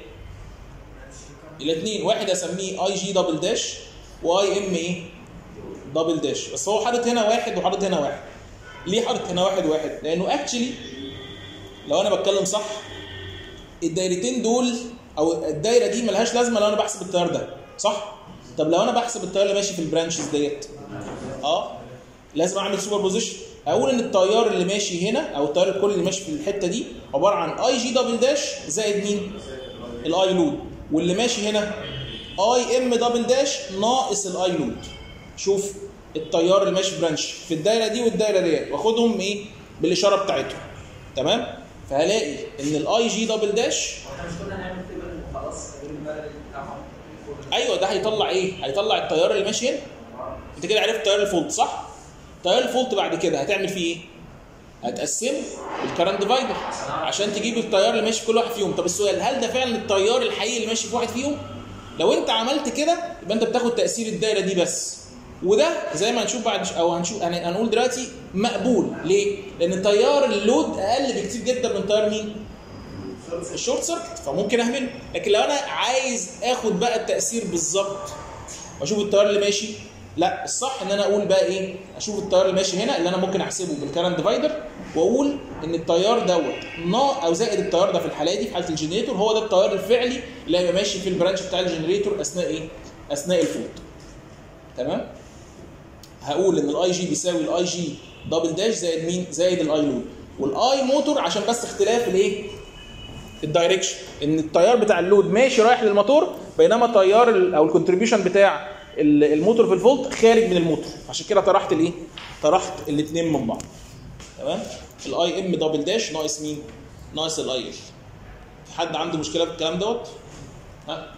الى اثنين واحد اسميه اي جي دبل داش واي ام ايه دبل داش بس هو حاطط هنا واحد وحاطط هنا واحد ليه حاطط هنا واحد واحد لانه اكشلي لو انا بتكلم صح الدايرتين دول او الدايره دي ملهاش لازمه لو انا بحسب التيار ده صح طب لو انا بحسب التيار اللي ماشي في البرانشز ديت اه لازم اعمل سوبر بوزيشن اقول ان التيار اللي ماشي هنا او التيار الكلي اللي ماشي في الحته دي عباره عن اي جي دبل داش زائد مين الاي لود واللي ماشي هنا اي ام دبل داش ناقص الاي لود شوف التيار اللي ماشي في برانش في الدايره دي والدايره ديت واخدهم ايه بالاشاره بتاعتهم تمام فهلاقي ان الاي جي دبل داش احنا مش كنا هنعمل تيبل وخلاص غير البلد بتاعهم ايوه ده هيطلع ايه هيطلع التيار اللي ماشي هنا انت كده عرفت تيار الفولت صح تيار الفولت بعد كده هتعمل فيه ايه هتقسمه الكرنت ديفايدر عشان تجيب التيار اللي ماشي في كل واحد فيهم طب السؤال هل ده فعلا التيار الحقيقي اللي ماشي في واحد فيهم لو انت عملت كده يبقى انت بتاخد تاثير الدايره دي بس وده زي ما هنشوف بعد او هنشوف هن- هنقول دلوقتي مقبول ليه لان تيار اللود اقل بكتير جدا من تيار مين الشورت سيركت فممكن اهمله لكن لو انا عايز اخد بقى التاثير بالظبط واشوف التيار اللي ماشي لا الصح ان انا اقول بقى ايه اشوف التيار اللي ماشي هنا اللي انا ممكن احسبه بالكرنت ديفايدر واقول ان التيار دوت نا او زائد التيار ده في الحاله دي في حاله الجنريتور هو ده التيار الفعلي اللي هيبقى ماشي في البرانش بتاع الجنريتور اثناء ايه اثناء الفوت تمام هقول ان الاي جي بيساوي الاي جي دبل داش زائد مين زائد الاي لود والاي موتور عشان بس اختلاف الايه الدايركشن ان التيار بتاع اللود ماشي رايح للموتور بينما التيار ال- او الكونتريبيوشن بتاع ال- الموتور في الفولت خارج من الموتور عشان كده طرحت الايه طرحت الاثنين من بعض تمام الاي ام دبل داش ناقص مين ناقص الاي ال في حد عنده مشكله في الكلام دوت ها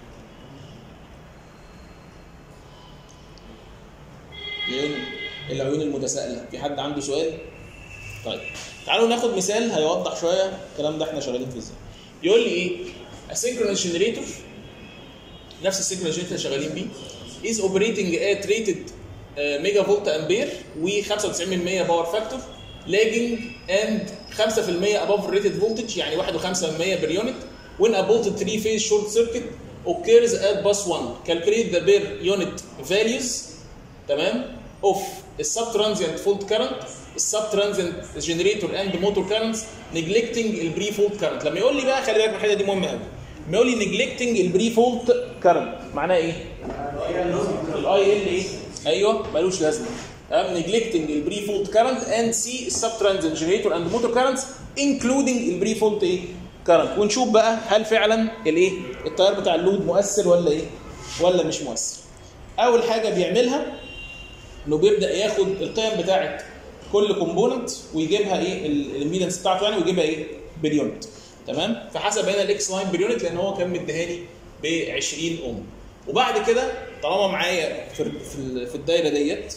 العيون العيون المتسائله في حد عنده سؤال طيب تعالوا ناخد مثال هيوضح شويه الكلام ده احنا شغالين فيه ازاي يقول لي ايه اسynchronous generator نفس السيجنال جنريتور اللي شغالين بيه is operating at rated ميجا فولت امبير و95% باور فاكتور lagging and 5% above rated voltage يعني 1.5% per unit when a bolted three phase short circuit occurs at bus 1 calculate the per unit values تمام of السب ترانزيانت فولت كارنت السب ترانزيانت جنريتور اند موتور كارنتس نيجلكتنج البري فولت كارنت لما يقول لي بقى خلي بالك من الحته دي مهمه قوي لما يقول لي نيجلكتنج البري فولت كارنت معناه ايه؟ الاي ال ايه؟ ايوه ملوش لازمه تمام نيجلكتنج البري فولت كارنت اند سي السب ترانزيانت جنريتور اند موتور كارنتس انكلودنج البري فولت ايه؟ كارنت ونشوف بقى هل فعلا الايه؟ التيار بتاع اللود مؤثر ولا ايه؟ ولا مش مؤثر. اول حاجه بيعملها انه بيبدا ياخد القيم بتاعه كل كومبوننت ويجيبها ايه الامبيدنس بتاعته يعني ويجيبها ايه باليونت تمام فحسب هنا الاكس لاين باليونت لان هو كان مديهاني ب 20 اوم وبعد كده طالما معايا في في ال- في الدايره ديت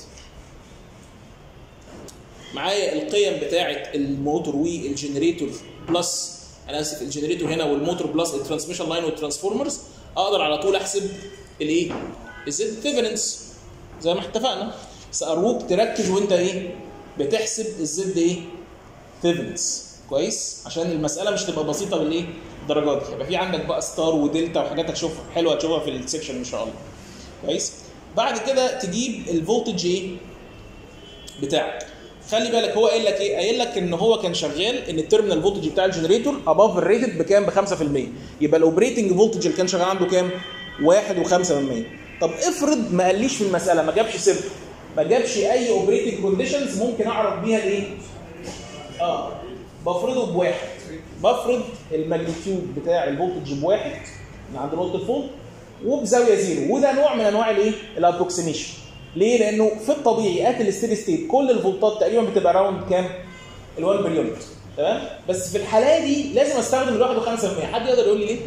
معايا القيم بتاعه الموتور والجنريتور بلس انا اسف الجنريتور هنا والموتور بلس الترانسميشن لاين والترانسفورمرز اقدر على طول احسب الايه الزد ثيفننس زي ما اتفقنا بس ارجوك تركز وانت ايه بتحسب الزد ايه ثيفننس كويس عشان المساله مش تبقى بسيطه بالايه الدرجات دي يبقى في عندك بقى ستار ودلتا وحاجات هتشوفها حلوه هتشوفها في السكشن ان شاء الله كويس بعد كده تجيب الفولتج ايه بتاعك خلي بالك هو قايل لك ايه قايل لك ان هو كان شغال ان التيرمينال فولتج بتاع الجنريتور اباف الريتد بكام ب 5% يبقى الاوبريتنج فولتج اللي كان شغال عنده كام 1.5% طب افرض ما قاليش في المساله ما جابش صفر ما جابش اي اوبريتنج كونديشنز ممكن اعرف بيها الايه اه بفرضه بواحد بفرض الماجنتيود بتاع الفولتج بواحد من عند نقطه الفولت وبزاويه زيرو وده نوع من انواع الايه الابروكسيميشن ليه لانه في الطبيعي ات الستيدي ستيت كل الفولتات تقريبا بتبقى راوند كام ال1 بير يونت تمام بس في الحاله دي لازم استخدم الواحد و5% حد يقدر يقول لي ليه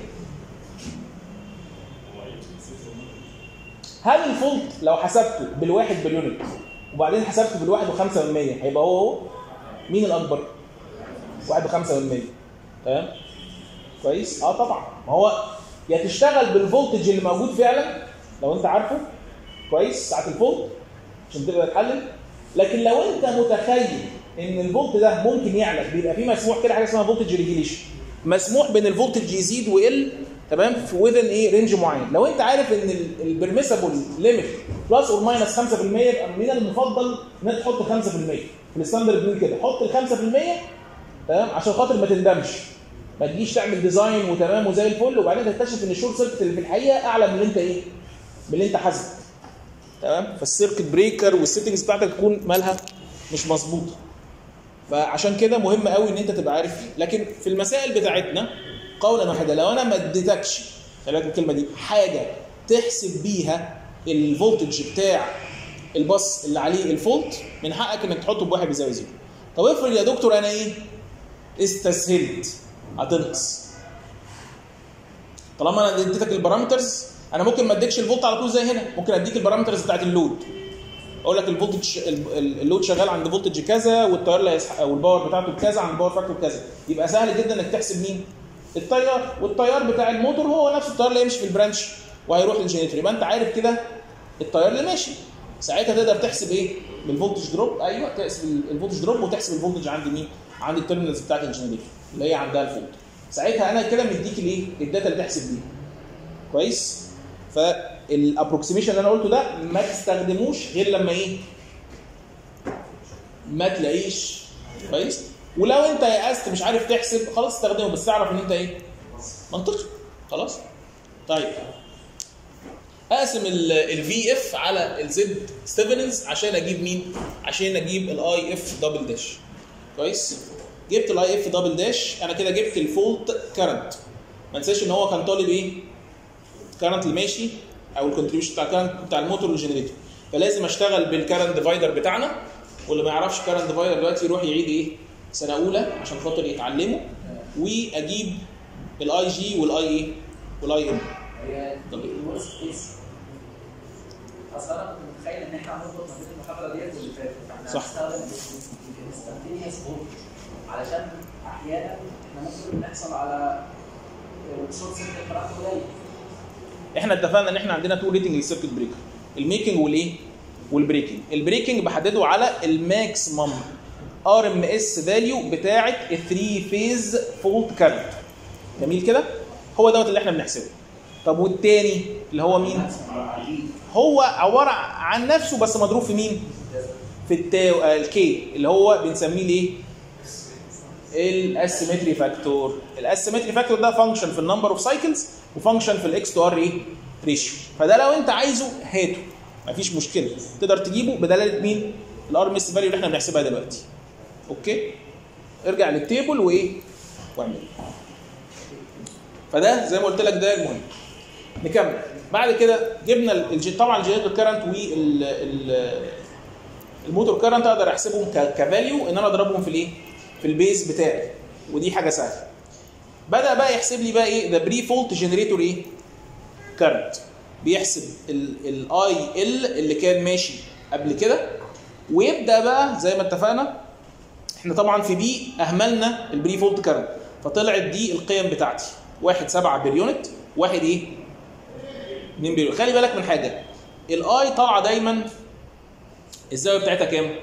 هل الفولت لو حسبته بالواحد باليونت وبعدين حسبته بالواحد وخمسة من مية هيبقى هو هو مين الأكبر؟ واحد وخمسة من مية تمام؟ كويس؟ اه طبعا ما هو يا تشتغل بالفولتج اللي موجود فعلا لو انت عارفه كويس ساعة الفولت عشان تقدر تحلل لكن لو انت متخيل ان الفولت ده ممكن يعلى بيبقى في مسموح كده حاجه اسمها فولتج ريجيليشن مسموح بين الفولتج يزيد ويقل تمام في وذن ايه رينج معين لو انت عارف ان البرميسبل ليميت بلس اور ماينس 5% يبقى من المفضل ان انت تحط 5% في الستاندرد بيقول كده حط ال 5% تمام عشان خاطر ما تندمش ما تجيش تعمل ديزاين وتمام وزي الفل وبعدين تكتشف ان الشورت سيركت اللي في الحقيقه اعلى من اللي انت ايه من اللي انت حاسبه تمام فالسيركت بريكر والسيتنجز بتاعتك تكون مالها مش مظبوطه فعشان كده مهم قوي ان انت تبقى عارف فيه لكن في المسائل بتاعتنا قولا واحدا لو انا ما اديتكش خلي بالك من الكلمه دي حاجه تحسب بيها الفولتج بتاع الباص اللي عليه الفولت من حقك انك تحطه بواحد بيساوي زيرو طب افرض يا دكتور انا ايه استسهلت هتنقص طالما انا اديتك البارامترز انا ممكن ما اديكش الفولت على طول زي هنا ممكن اديك البارامترز بتاعت اللود اقول لك الفولتج اللود شغال عند فولتج كذا والتيار اللي هيسحق او الباور بتاعته بكذا عند الباور فاكتور كذا يبقى سهل جدا انك تحسب مين التيار والتيار بتاع الموتور هو نفس التيار اللي هيمشي في البرانش وهيروح للجنريتور يبقى انت عارف كده التيار اللي ماشي ساعتها تقدر تحسب ايه بالفولتج دروب ايوه تحسب الفولتج دروب وتحسب الفولتج عند مين عند التيرمينالز بتاعت الجنريتور اللي هي عندها الفولت ساعتها انا كده مديك الايه الداتا اللي تحسب بيها كويس فالابروكسيميشن اللي انا قلته ده ما تستخدموش غير لما ايه ما تلاقيش كويس ولو انت يأست مش عارف تحسب خلاص استخدمه بس اعرف ان انت ايه منطقي خلاص طيب اقسم الفي اف على الزد ستيفنز عشان اجيب مين؟ عشان اجيب الاي اف دبل داش كويس؟ جبت الاي اف دبل داش انا كده جبت الفولت كارنت ما انساش ان هو كان طالب ايه؟ كارنت اللي ماشي او الكونتريبيوشن بتاع الكارنت بتاع الموتور والجنريتور فلازم اشتغل بالكارنت ديفايدر بتاعنا واللي ما يعرفش كارنت ديفايدر دلوقتي يروح يعيد ايه؟ سنه اولى عشان خاطر يتعلمه واجيب الاي جي والاي ايه؟ والاي ام هي الورست كيس اصل انا كنت متخيل ان احنا هنربط ما بين المحاضره ديت واللي فاتت احنا صح. هنستخدم الانستنتينيوس فولت علشان احيانا احنا ممكن نحصل على الشورت سيركت بتاعته قليل احنا اتفقنا ان احنا عندنا تو ريتنج للسيركت بريكر الميكنج والايه والبريكنج البريكنج بحدده على الماكسيمم ار ام اس فاليو بتاعه الثري فيز فولت كارنت جميل كده هو دوت اللي احنا بنحسبه طب والتاني اللي هو مين هو عباره عن نفسه بس مضروب في مين في التاو آه، الكي اللي هو بنسميه الايه الاسيمتري فاكتور الاسيمتري فاكتور ده فانكشن في النمبر اوف سايكلز وفانكشن في الاكس تو ار ايه ريشيو فده لو انت عايزه هاته مفيش مشكله تقدر تجيبه بدلاله مين الار ام اس فاليو اللي احنا بنحسبها دلوقتي اوكي ارجع للتيبل وايه واعمل فده زي ما قلت لك ده المهم نكمل بعد كده جبنا الجي طبعا الجنريتور كارنت وال الموتور كارنت اقدر احسبهم كفاليو ان انا اضربهم في الايه؟ في البيز بتاعي ودي حاجه سهله. بدا بقى يحسب لي بقى ايه؟ ده بري فولت جنريتور ايه؟ كارنت بيحسب الاي ال اللي كان ماشي قبل كده ويبدا بقى زي ما اتفقنا احنا طبعا في بي اهملنا البري فولت كارنت فطلعت دي القيم بتاعتي واحد سبعة باليونت واحد ايه؟ 2 باليونت خلي بالك من حاجه الاي طالعه دايما الزاويه بتاعتها كام؟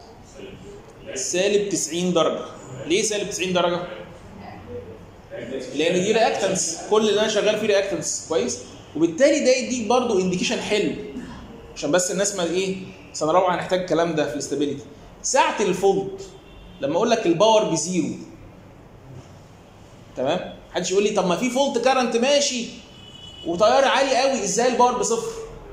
سالب 90 درجه ليه سالب 90 درجه؟ لان دي رياكتنس كل اللي انا شغال فيه رياكتنس كويس وبالتالي ده يديك برضو انديكيشن حلو عشان بس الناس ما ايه سنه رابعه هنحتاج الكلام ده في الاستابيليتي ساعه الفولت لما اقول لك الباور بزيرو تمام محدش يقول لي طب ما في فولت كارنت ماشي وتيار عالي قوي ازاي الباور بصفر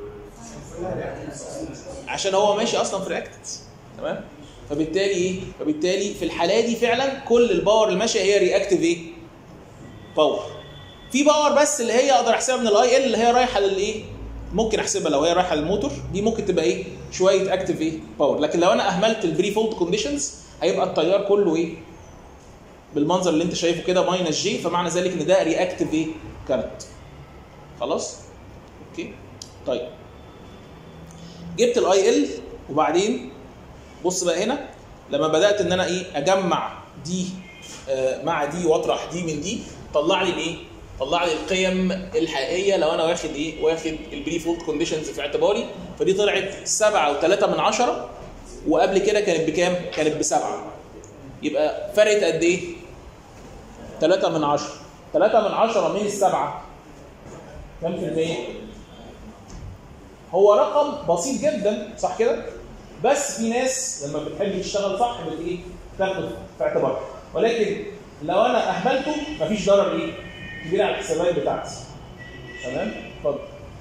عشان هو ماشي اصلا في رياكتنس تمام فبالتالي ايه فبالتالي في الحاله دي فعلا كل الباور اللي ماشيه هي رياكتيف ايه باور في باور بس اللي هي اقدر احسبها من الاي ال اللي هي رايحه للايه ممكن احسبها لو هي رايحه للموتور دي ممكن تبقى ايه شويه اكتيف ايه باور لكن لو انا اهملت البري فولت كونديشنز هيبقى التيار كله ايه بالمنظر اللي انت شايفه كده ماينس جي فمعنى ذلك ان ده رياكتيف ايه كارنت خلاص اوكي طيب جبت الاي ال وبعدين بص بقى هنا لما بدات ان انا ايه اجمع دي آه، مع دي واطرح دي من دي طلع لي الايه طلع لي القيم الحقيقيه لو انا واخد ايه واخد البري فولت كونديشنز في اعتباري فدي طلعت 7 و3 من عشرة وقبل كده كانت بكام كانت بسبعة يبقى فرقت قد ايه 3 من عشرة 3 من عشرة من السبعة كام في المية هو رقم بسيط جدا صح كده بس في ناس لما بتحب تشتغل صح بت ايه تاخد في اعتبارها ولكن لو انا اهملته مفيش ضرر ايه كبير على الحسابات بتاعتي تمام اتفضل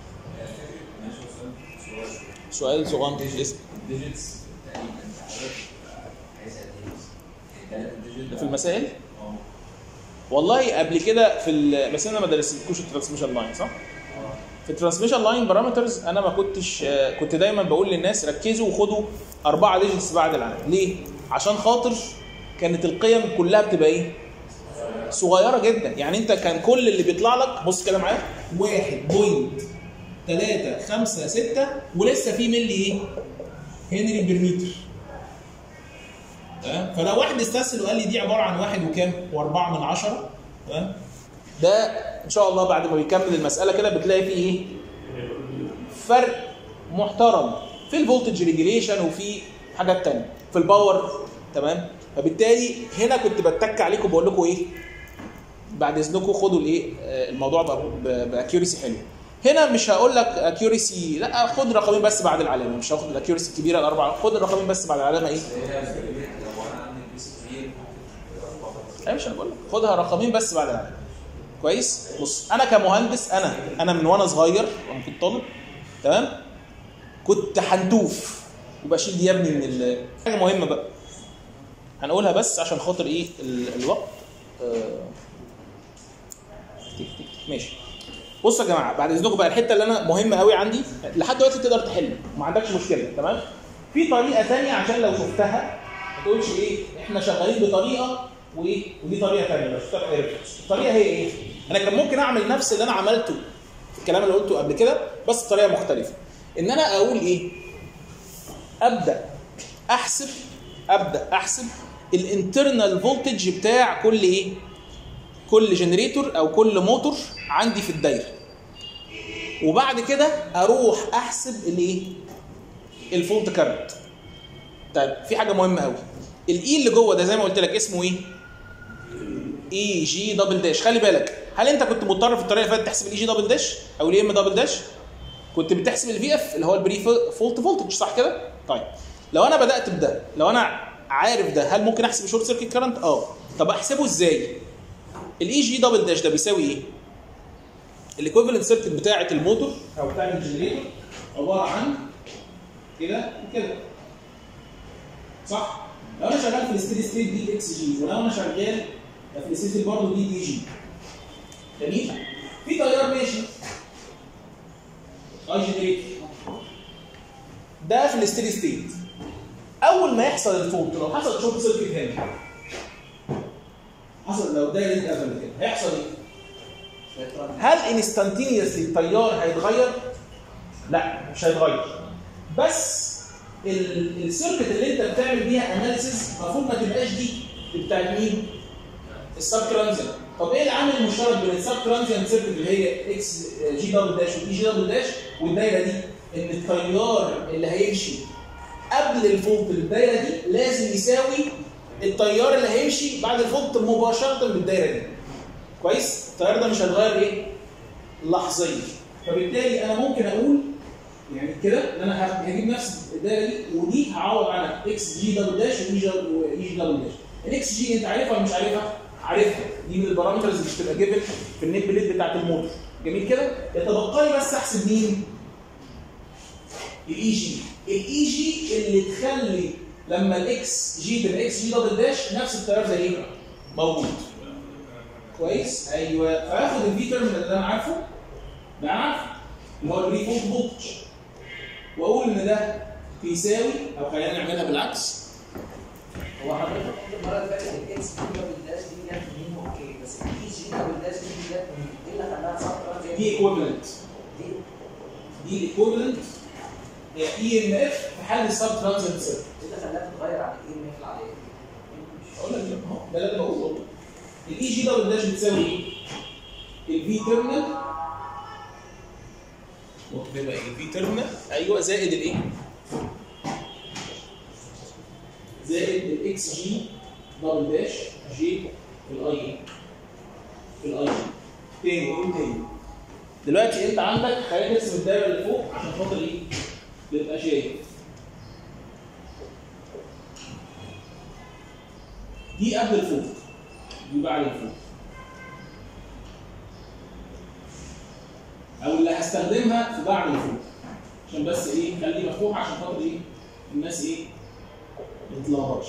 سؤال صغير اسم الديجيتس تقريبا عارف عايز قد ايه الثلاث ديجيت في المسائل والله قبل كده في ال... بس انا ما درستكوش الترانسميشن لاين صح؟ في الترانسميشن لاين بارامترز انا ما كنتش آه، كنت دايما بقول للناس ركزوا وخدوا اربعه ديجيتس بعد العدد ليه؟ عشان خاطر كانت القيم كلها بتبقى ايه؟ صغيره جدا يعني انت كان كل اللي بيطلع لك بص كده معايا واحد بوينت 3 5 6 ولسه في ملي ايه؟ هنري بير متر تمام فلو واحد استسهل وقال لي دي عباره عن واحد وكام؟ واربعه من عشره تمام ده ان شاء الله بعد ما بيكمل المساله كده بتلاقي فيه ايه؟ فرق محترم في الفولتج ريجيليشن وفي حاجات تانية في الباور تمام فبالتالي هنا كنت بتك عليكم بقول لكم ايه بعد اذنكم خدوا الايه آه، الموضوع باكيورسي حلو هنا مش هقول لك اكيورسي لا خد رقمين بس بعد العلامه مش هاخد الاكيورسي الكبيره الاربعه خد الرقمين بس بعد العلامه ايه لو انا عندي بيس كبير ايوه مش انا بقول لك خدها رقمين بس بعد العلامه كويس بص انا كمهندس انا انا من وانا صغير وانا كنت طالب تمام كنت حنتوف وبشيل دي يا ابني من ال- حاجه مهمه بقى هنقولها بس عشان خاطر ايه ال- الوقت آه، تك تك تك ماشي بصوا يا جماعه بعد اذنكم بقى الحته اللي انا مهمه قوي عندي لحد دلوقتي تقدر تحل ما عندكش مشكله تمام في طريقه ثانيه عشان لو شفتها ما تقولش ايه احنا شغالين بطريقه وايه ودي طريقه ثانيه لو شفتها في ريفرنس الطريقه هي ايه انا كان ممكن اعمل نفس اللي انا عملته في الكلام اللي قلته قبل كده بس بطريقه مختلفه ان انا اقول ايه ابدا احسب ابدا احسب الانترنال فولتج بتاع كل ايه كل جنريتور او كل موتور عندي في الدايره وبعد كده اروح احسب الايه الفولت كارنت طيب في حاجه مهمه قوي الاي اللي جوه ده زي ما قلت لك اسمه ايه اي جي دبل داش خلي بالك هل انت كنت مضطر في الطريقه اللي فاتت تحسب الاي جي دبل داش او الاي ام دبل داش كنت بتحسب الفي اف اللي هو البري فولت فولتج صح كده طيب لو انا بدات بده لو انا عارف ده هل ممكن احسب شورت سيركت كارنت اه طب احسبه ازاي الاي جي دبل داش ده بيساوي ايه الايكويفالنت سيركت بتاعه الموتور او بتاع الجنريتور عباره عن كده وكده صح لو انا شغال في الستيدي ستيت دي اكس جي ولو انا شغال في الستيدي ستيت برضه دي دي جي جميل في تيار ماشي اي جنريتور ده في الستيدي ستيت اول ما يحصل الفولت لو حصل شورت سيركت هنا حصل لو الدايره دي اتقفلت كده هيحصل ايه؟ هل انستانتينيوسلي التيار هيتغير؟ لا مش هيتغير بس ال- السيركت اللي انت بتعمل بيها اناليسيز المفروض ما تبقاش دي بتاعت مين؟ السب ترانزيت طب ايه العامل المشترك بين السب ترانزيت سيركت اللي هي اكس جي دبل داش واي جي دبل داش والدايره دي ان التيار اللي هيمشي قبل الفولت للدايره دي لازم يساوي التيار اللي هيمشي بعد الفولت مباشره بالدايره دي كويس التيار ده مش هيتغير ايه لحظيا فبالتالي انا ممكن اقول يعني كده ان انا ه- هجيب نفس الدايره دي ودي هعوض عنها اكس جي دبل داش واي جي واي جي دبل داش الاكس جي انت عارفها ولا مش عارفها؟ عارفها دي من البارامترز اللي بتبقى جيفن في النت بليد بتاعت الموتور جميل كده يتبقى لي بس احسب مين؟ الاي جي الاي جي اللي تخلي لما الاكس جي تبقى اكس جي دبل داش نفس التيار زي ايه؟ موجود كويس ايوه فاخد الفي تيرمينال اللي انا عارفه ده انا عارفه اللي هو البري فولت فولتج واقول ان ده بيساوي او خلينا نعملها بالعكس هو حضرتك قلت المره اللي فاتت الاكس جي دبل داش دي جت منين اوكي بس الاي جي دبل داش دي جت منين؟ ايه اللي خلاها صفرا دي ايكويفالنت دي دي الايكويفالنت اي ام اف في حل السب ترانزيت سيركت ايه اللي خلاها تتغير عن الاي ام اف العاديه؟ اقول لك لا، اهو ده اللي انا بقوله والله الاي جي دبل داش بتساوي ايه؟ الفي تيرمينال بيبقى ايه؟ الفي تيرمينال ايوه زائد الايه؟ زائد الاكس جي دبل داش جي في الاي ايه؟ في الاي جي تاني قول تاني دلوقتي انت عندك خلينا نرسم الدايره اللي فوق عشان خاطر ايه؟ تبقى شايف دي قبل الفوق دي بعد الفوق او اللي هستخدمها في بعد الفوق عشان بس ايه خليه مفتوح عشان خاطر ايه الناس ايه ما تتلخبطش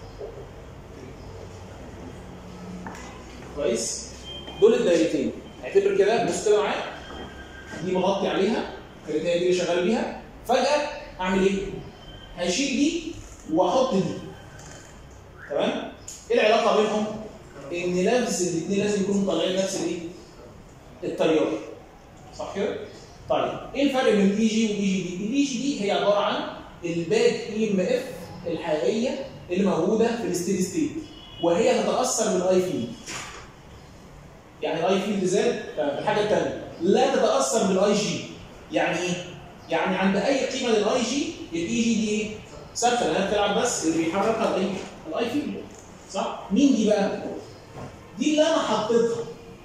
كويس دول الدايرتين اعتبر كده بص كده معايا دي مغطي عليها الخريطه دي اللي شغال بيها فجاه اعمل ايه؟ هشيل دي واحط دي تمام؟ ايه العلاقه بينهم؟ ان نفس الاثنين لازم يكونوا طالعين نفس الايه؟ التيار صح كده؟ طيب ايه الفرق بين الاي جي والاي جي دي؟ الاي جي دي هي عباره عن الباك اي ام اف الحقيقيه اللي موجوده في الستيدي ستيت وهي تتاثر بالاي فيلد يعني الاي فيلد زاد الحاجه الثانيه لا تتاثر بالاي جي يعني ايه؟ يعني عند اي قيمه للاي جي الاي جي دي ايه؟ ثابته لانها بتلعب بس اللي بيحركها الايه؟ الاي فيلد صح؟ مين دي بقى؟ دي اللي انا حطيتها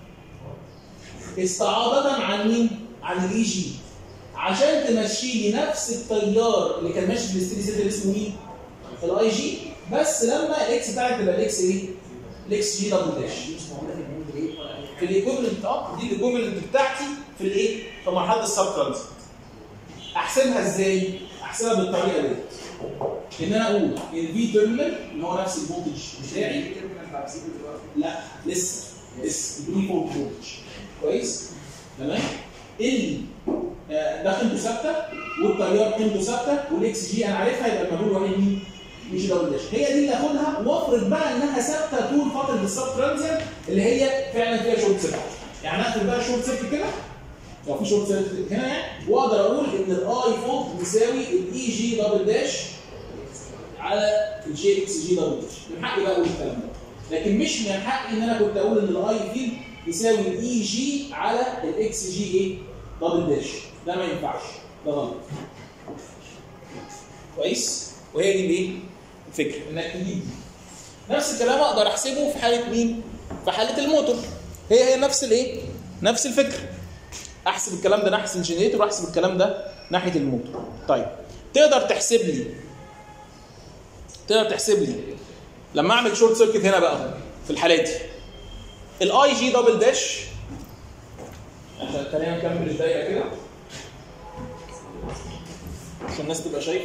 استعاضة عن مين؟ عن الاي جي عشان تمشي لي نفس التيار اللي كان ماشي في الستيدي ستيت اللي اسمه مين؟ الاي جي بس لما الاكس بتاعك تبقى الاكس ايه؟ الاكس جي دبل داش دي مش موجوده في المود ليه ولا اي في حاجه الايكوفلنت اه دي الايكوفلنت بتاعتي في الايه؟ في مرحله السب ترانزيت. احسبها ازاي؟ احسبها بالطريقه دي. ان انا اقول الفي تيرمينال اللي هو نفس الفولتج بتاعي دي ترمينال بعد سيبه دلوقتي لا لسه لسه البري فولت فولتج كويس؟ تمام؟ ال آه، ده قيمته ثابته والتيار قيمته ثابته والاكس جي انا عارفها يبقى المجهول الوحيد مين؟ مش دبل داش هي دي اللي اخدها وافرض بقى انها ثابته طول فتره السب ترانزيت اللي هي فعلا فيها شورت سيركت يعني اقفل بقى شورت سيركت كده لو في شورت سيركت هنا يعني واقدر اقول ان الاي فولت بيساوي الاي جي دبل داش على الجي اكس جي دبل داش من حقي بقى اقول الكلام ده لكن مش من حقي ان انا كنت اقول ان الاي فيلد يساوي الاي جي على الاكس جي ايه دبل داش ده ما ينفعش ده غلط كويس وهي دي الايه الفكره انك تجيب دي. نفس الكلام اقدر احسبه في حاله مين في حاله الموتور هي هي نفس الايه نفس الفكره احسب الكلام ده ناحيه الجنريتور واحسب الكلام ده ناحيه الموتور طيب تقدر تحسب لي تقدر تحسب لي لما اعمل شورت سيركت هنا بقى في الحالات دي الاي جي دبل داش عشان خلينا نكمل الدايره كده عشان الناس تبقى شايفه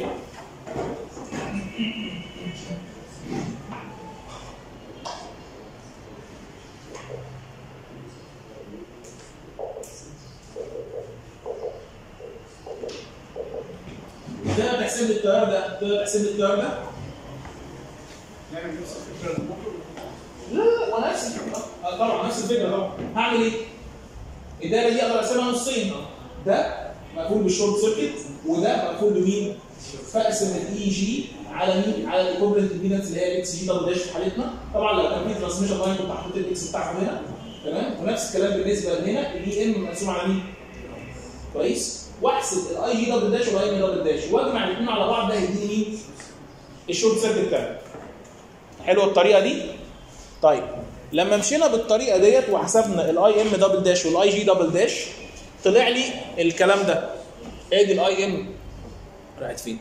تقدر تحسب لي التيار ده تقدر تحسب لي التيار ده نعمل نفس الفكره للموتور لا لا ونفس الفكره آه، طبعا نفس الفكره طبعا هعمل ايه؟ الدايره دي اقدر اقسمها نصين ده مقفول بالشورت سيركت وده مقفول بمين؟ فاقسم الاي جي على مين؟ على الايكوبلنت امبيدنس اللي هي الاكس جي دبل داش في حالتنا طبعا لو كان في ترانسميشن لاين كنت هحط الاكس بتاعته هنا تمام ونفس الكلام بالنسبه لهنا الاي ام مقسوم على مين؟ كويس؟ واحسب الاي جي دبل داش والاي ام دبل داش واجمع الاثنين على بعض ده هيديني مين؟ الشورت سيركت بتاعي حلوه الطريقه دي؟ طيب لما مشينا بالطريقه ديت وحسبنا الاي ام دبل داش والاي جي دبل داش طلع لي الكلام ده ادي الاي ام راحت فين؟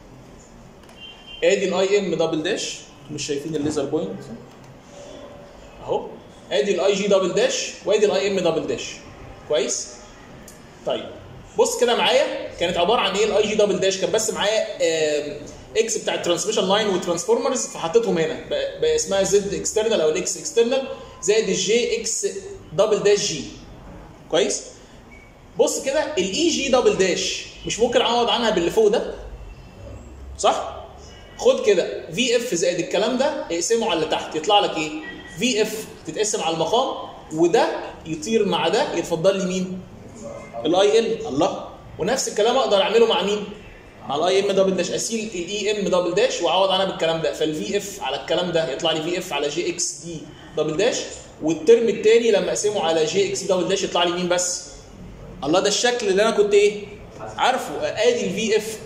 ادي الاي ام دبل داش مش شايفين الليزر بوينت اهو ادي الاي جي دبل داش وادي الاي ام دبل داش كويس؟ طيب بص كده معايا كانت عباره عن ايه الاي جي دبل داش كان بس معايا آم، اكس بتاع الترانسميشن لاين والترانسفورمرز فحطيتهم هنا بقى بقى اسمها زد اكسترنال او الاكس اكسترنال زائد الجي اكس دبل داش جي كويس بص كده الاي جي دبل داش مش ممكن اعوض عنها باللي فوق ده صح خد كده في اف زائد الكلام ده اقسمه على اللي تحت يطلع لك ايه في اف تتقسم على المقام وده يطير مع ده يتفضل لي مين الاي ال الله ونفس الكلام اقدر اعمله مع مين مع الاي ام دبل داش اسيل الاي ام دبل داش واعوض عنها بالكلام ده فالفي اف على الكلام ده يطلع لي في اف على جي اكس دي دبل داش والترم الثاني لما اقسمه على جي اكس دبل داش يطلع لي مين بس الله ده الشكل اللي انا كنت ايه عارفه ادي الفي اف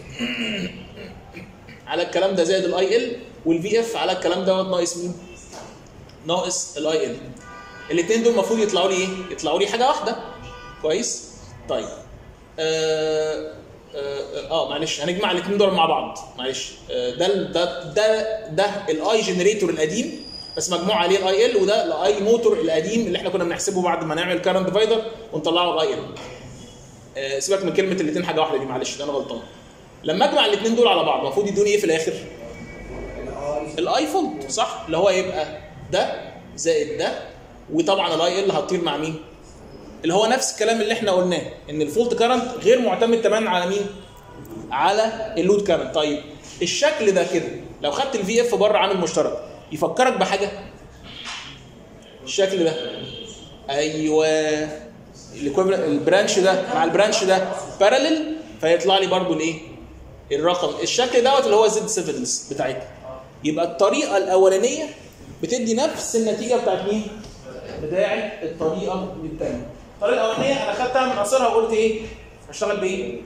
على الكلام ده زائد الاي ال والفي اف على الكلام دوت ناقص مين ناقص الاي ال الاثنين دول المفروض يطلعوا لي ايه يطلعوا لي حاجه واحده كويس طيب آه اه, آه معلش هنجمع الاثنين دول مع بعض معلش آه ده ال- ده ده ده الاي جنريتور القديم بس مجموع عليه الاي ال وده الاي موتور القديم اللي احنا كنا بنحسبه بعد ما نعمل كارنت ديفايدر ونطلعه الاي ال آه سيبك من كلمه الاثنين حاجه واحده دي معلش ده انا غلطان لما اجمع الاثنين دول على بعض المفروض يدوني ايه في الاخر الاي فولت صح اللي هو يبقى ده زائد ده وطبعا الاي ال هتطير مع مين اللي هو نفس الكلام اللي احنا قلناه ان الفولت كارنت غير معتمد تماما على مين على اللود كارنت طيب الشكل ده كده لو خدت الفي اف بره عامل مشترك يفكرك بحاجه الشكل ده ايوه الايكويفالنت البرانش ده مع البرانش ده باراليل فيطلع لي برضو الايه الرقم الشكل دوت اللي هو زد سيفنس بتاعتها يبقى الطريقه الاولانيه بتدي نفس النتيجه بتاعت مين بتاعت الطريقه الثانيه الطريقه الاولانيه انا خدتها من قصرها وقلت ايه هشتغل بايه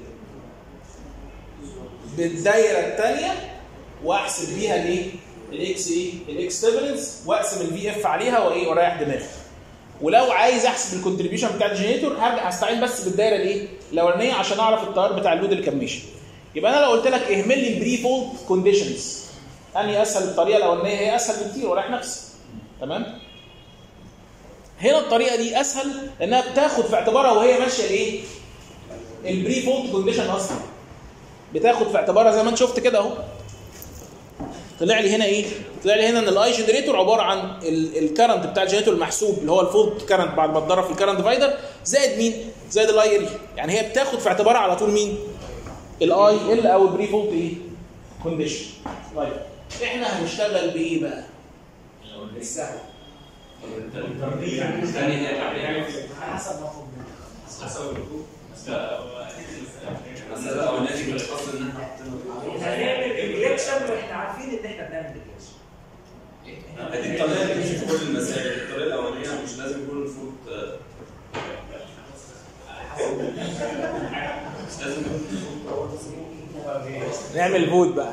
بالدايره الثانيه واحسب بيها الايه الاكس ايه الاكس سيفنس واقسم الفي اف عليها وايه واريح دماغي ولو عايز احسب الكونتريبيوشن بتاع الجنريتور هرجع هستعين بس بالدايره الايه الاولانيه عشان اعرف التيار بتاع اللود اللي كان ماشي يبقى انا لو قلت لك اهمل لي البري فولت كونديشنز انهي اسهل الطريقه الاولانيه هي اسهل بكتير ورايح نفسي تمام هنا الطريقه دي اسهل لانها بتاخد في اعتبارها وهي ماشيه الايه البري فولت كونديشن اصلا بتاخد في اعتبارها زي ما انت شفت كده اهو طلع لي هنا ايه طلع لي هنا ان الاي جنريتور عباره عن الكرنت بتاع الجنريتور المحسوب اللي هو الفولت كرنت بعد ما اتضرب في الكرنت ديفايدر زائد مين زائد الاي ال يعني هي بتاخد في اعتبارها على طول مين الاي ال او البري فولت ايه كونديشن طيب احنا هنشتغل بايه بقى السهل الثاني هي العملية على حسب ما هو حسب الركوب بس بس الاولاني بالاخص ان احنا حطينا هنعمل رياكشن واحنا عارفين ان احنا بنعمل رياكشن هذه الطريقه اللي بتمشي في كل المسائل الطريقه الاولانيه مش لازم يكون الفوت مش لازم يكون نعمل فوت بقى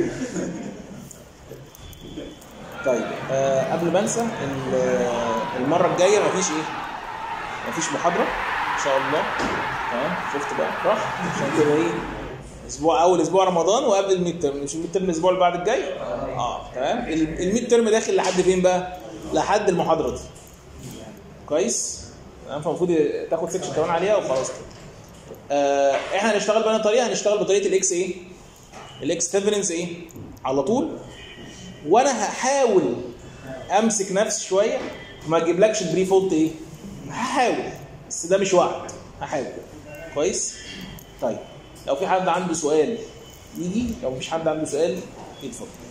طيب آه قبل ما انسى ال- آه، المره الجايه مفيش ايه مفيش محاضره ان شاء الله تمام شفت بقى راح عشان كده ايه اسبوع اول اسبوع رمضان وقبل الميد ترم مش الميد ترم الاسبوع اللي بعد الجاي اه تمام ال- الميد ترم داخل لحد فين بقى لحد المحاضره دي كويس تمام فالمفروض تاخد سيكشن كمان عليها وخلاص كده آه احنا هنشتغل بقى طريقه هنشتغل بطريقه الاكس ايه الاكس تيفرنس ايه على طول وانا هحاول امسك نفسي شويه وما اجيبلكش البري فولت ايه هحاول بس ده مش وعد هحاول كويس طيب لو في حد عنده سؤال يجي لو مفيش حد عنده سؤال يتفضل